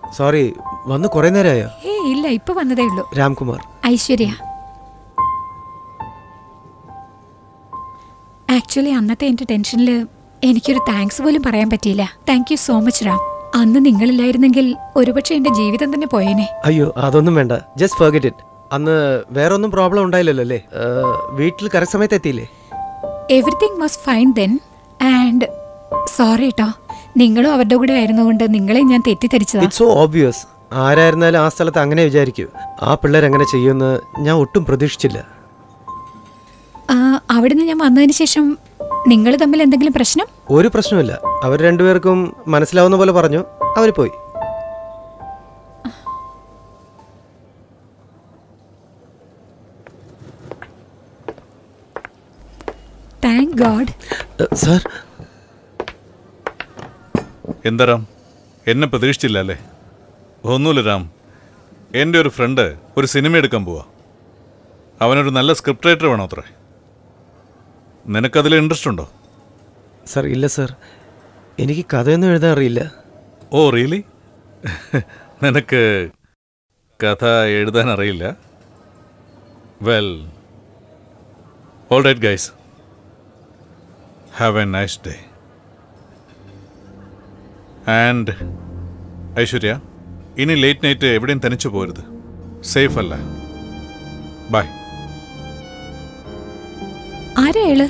സോറി വന്ന് കുറെ നേരമായോ ഏ ഇല്ല ഇപ്പൊ വന്നതേ ഉള്ളൂ രാംകുമാർ ഐശ്വര്യ ആക്ച്വലി അന്നത്തെ എൻ്റെ ടെൻഷനിൽ എനിക്കൊരു താങ്ക്സ് പോലും പറയാൻ പറ്റിയില്ല thank you so much Ram അന്ന് നിങ്ങളില്ലായിരുന്നെങ്കിൽ ഒരുപക്ഷെ എൻ്റെ ജീവിതം തന്നെ പോയേനെ അയ്യോ അതൊന്നും വേണ്ട ജസ്റ്റ് ഫർഗെറ്റ് ഇറ്റ് അന്ന് വേറെ ഒന്നും പ്രോബ്ലം ഉണ്ടായില്ലല്ലോ അല്ലേ ഏഹ്, വീട്ടിൽ കറക്റ്റ് സമയത്ത് എത്തിയില്ലേ everything was fine then and sorry കേട്ടോ നിങ്ങളും അവരുടെ കൂടെ ആയിരുന്നുകൊണ്ട് നിങ്ങളെ ഞാൻ തെറ്റിദ്ധരിച്ചതാ ഇറ്റ്സ് സോ ഓബ്വിയസ് ആരായിരുന്നാലും ആ സ്ഥലത്ത് അങ്ങനെ വിചാരിക്കൂ ആ പിള്ളേർ അങ്ങനെ ചെയ്യുമെന്ന് ഞാൻ ഒട്ടും പ്രതീക്ഷിച്ചില്ല ആ, അവിടുന്ന് ഞാൻ വന്നതിന് ശേഷം നിങ്ങൾ തമ്മിൽ എന്തെങ്കിലും പ്രശ്നം ഒരു പ്രശ്നമില്ല അവർ രണ്ടുപേർക്കും മനസ്സിലാവുന്ന പോലെ പറഞ്ഞു അവർ പോയി താങ്ക് ഗോഡ് സാർ എന്താ രാം എന്നെ പ്രതീക്ഷിച്ചില്ല അല്ലേ ഒന്നുമില്ല രാം എൻ്റെ ഒരു ഫ്രണ്ട് ഒരു സിനിമ എടുക്കാൻ പോവാ അവനൊരു നല്ല സ്ക്രിപ്റ്റ് റൈറ്റർ വേണോ അത്രേ നിനക്കതിൽ ഇൻട്രസ്റ്റ് ഉണ്ടോ സാർ ഇല്ല സാർ എനിക്ക് കഥയൊന്നും എഴുതാൻ അറിയില്ല ഓ റിയലി നിനക്ക് കഥ എഴുതാൻ അറിയില്ല well all right guys have a nice day and Aishwarya ഇനി ലേറ്റ് നൈറ്റ് എവിടെയും തനിച്ചു പോരുത് സേഫ് അല്ല ബൈ ആരാ അയാള്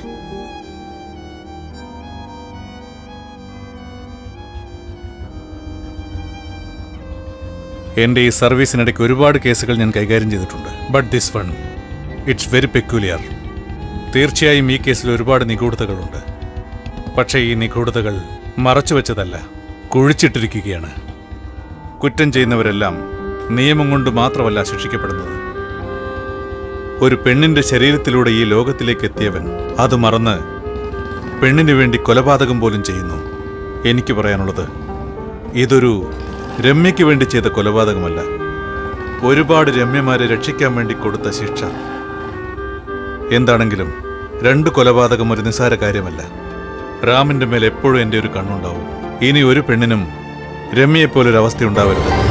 എൻ്റെ ഈ സർവീസിനിടയ്ക്ക് ഒരുപാട് കേസുകൾ ഞാൻ കൈകാര്യം ചെയ്തിട്ടുണ്ട് but this one it's very peculiar തീർച്ചയായും ഈ കേസിൽ ഒരുപാട് നിഗൂഢതകളുണ്ട് പക്ഷേ ഈ നിഗൂഢതകൾ മറച്ചു വെച്ചതല്ല കുഴിച്ചിട്ടിരിക്കുകയാണ് കുറ്റം ചെയ്യുന്നവരെല്ലാം നിയമം കൊണ്ട് മാത്രമല്ല ശിക്ഷിക്കപ്പെടുന്നത് ഒരു പെണ്ണിന്റെ ശരീരത്തിലൂടെ ഈ ലോകത്തിലേക്ക് എത്തിയവൻ അത് മറന്ന് പെണ്ണിനു വേണ്ടി കൊലപാതകം പോലും ചെയ്യുന്നു എനിക്ക് പറയാനുള്ളത് ഇതൊരു രമ്യയ്ക്ക് വേണ്ടി ചെയ്ത കൊലപാതകമല്ല ഒരുപാട് രമ്യമാരെ രക്ഷിക്കാൻ വേണ്ടി കൊടുത്ത ശിക്ഷ എന്താണെങ്കിലും രണ്ട് കൊലപാതകം ഒരു നിസ്സാര കാര്യമല്ല റാമിന്റെ മേൽ എപ്പോഴും എൻ്റെ ഒരു കണ്ണുണ്ടാവും ഇനി ഒരു പെണ്ണിനും രമ്യയെപ്പോലൊരു അവസ്ഥ ഉണ്ടാവരുത്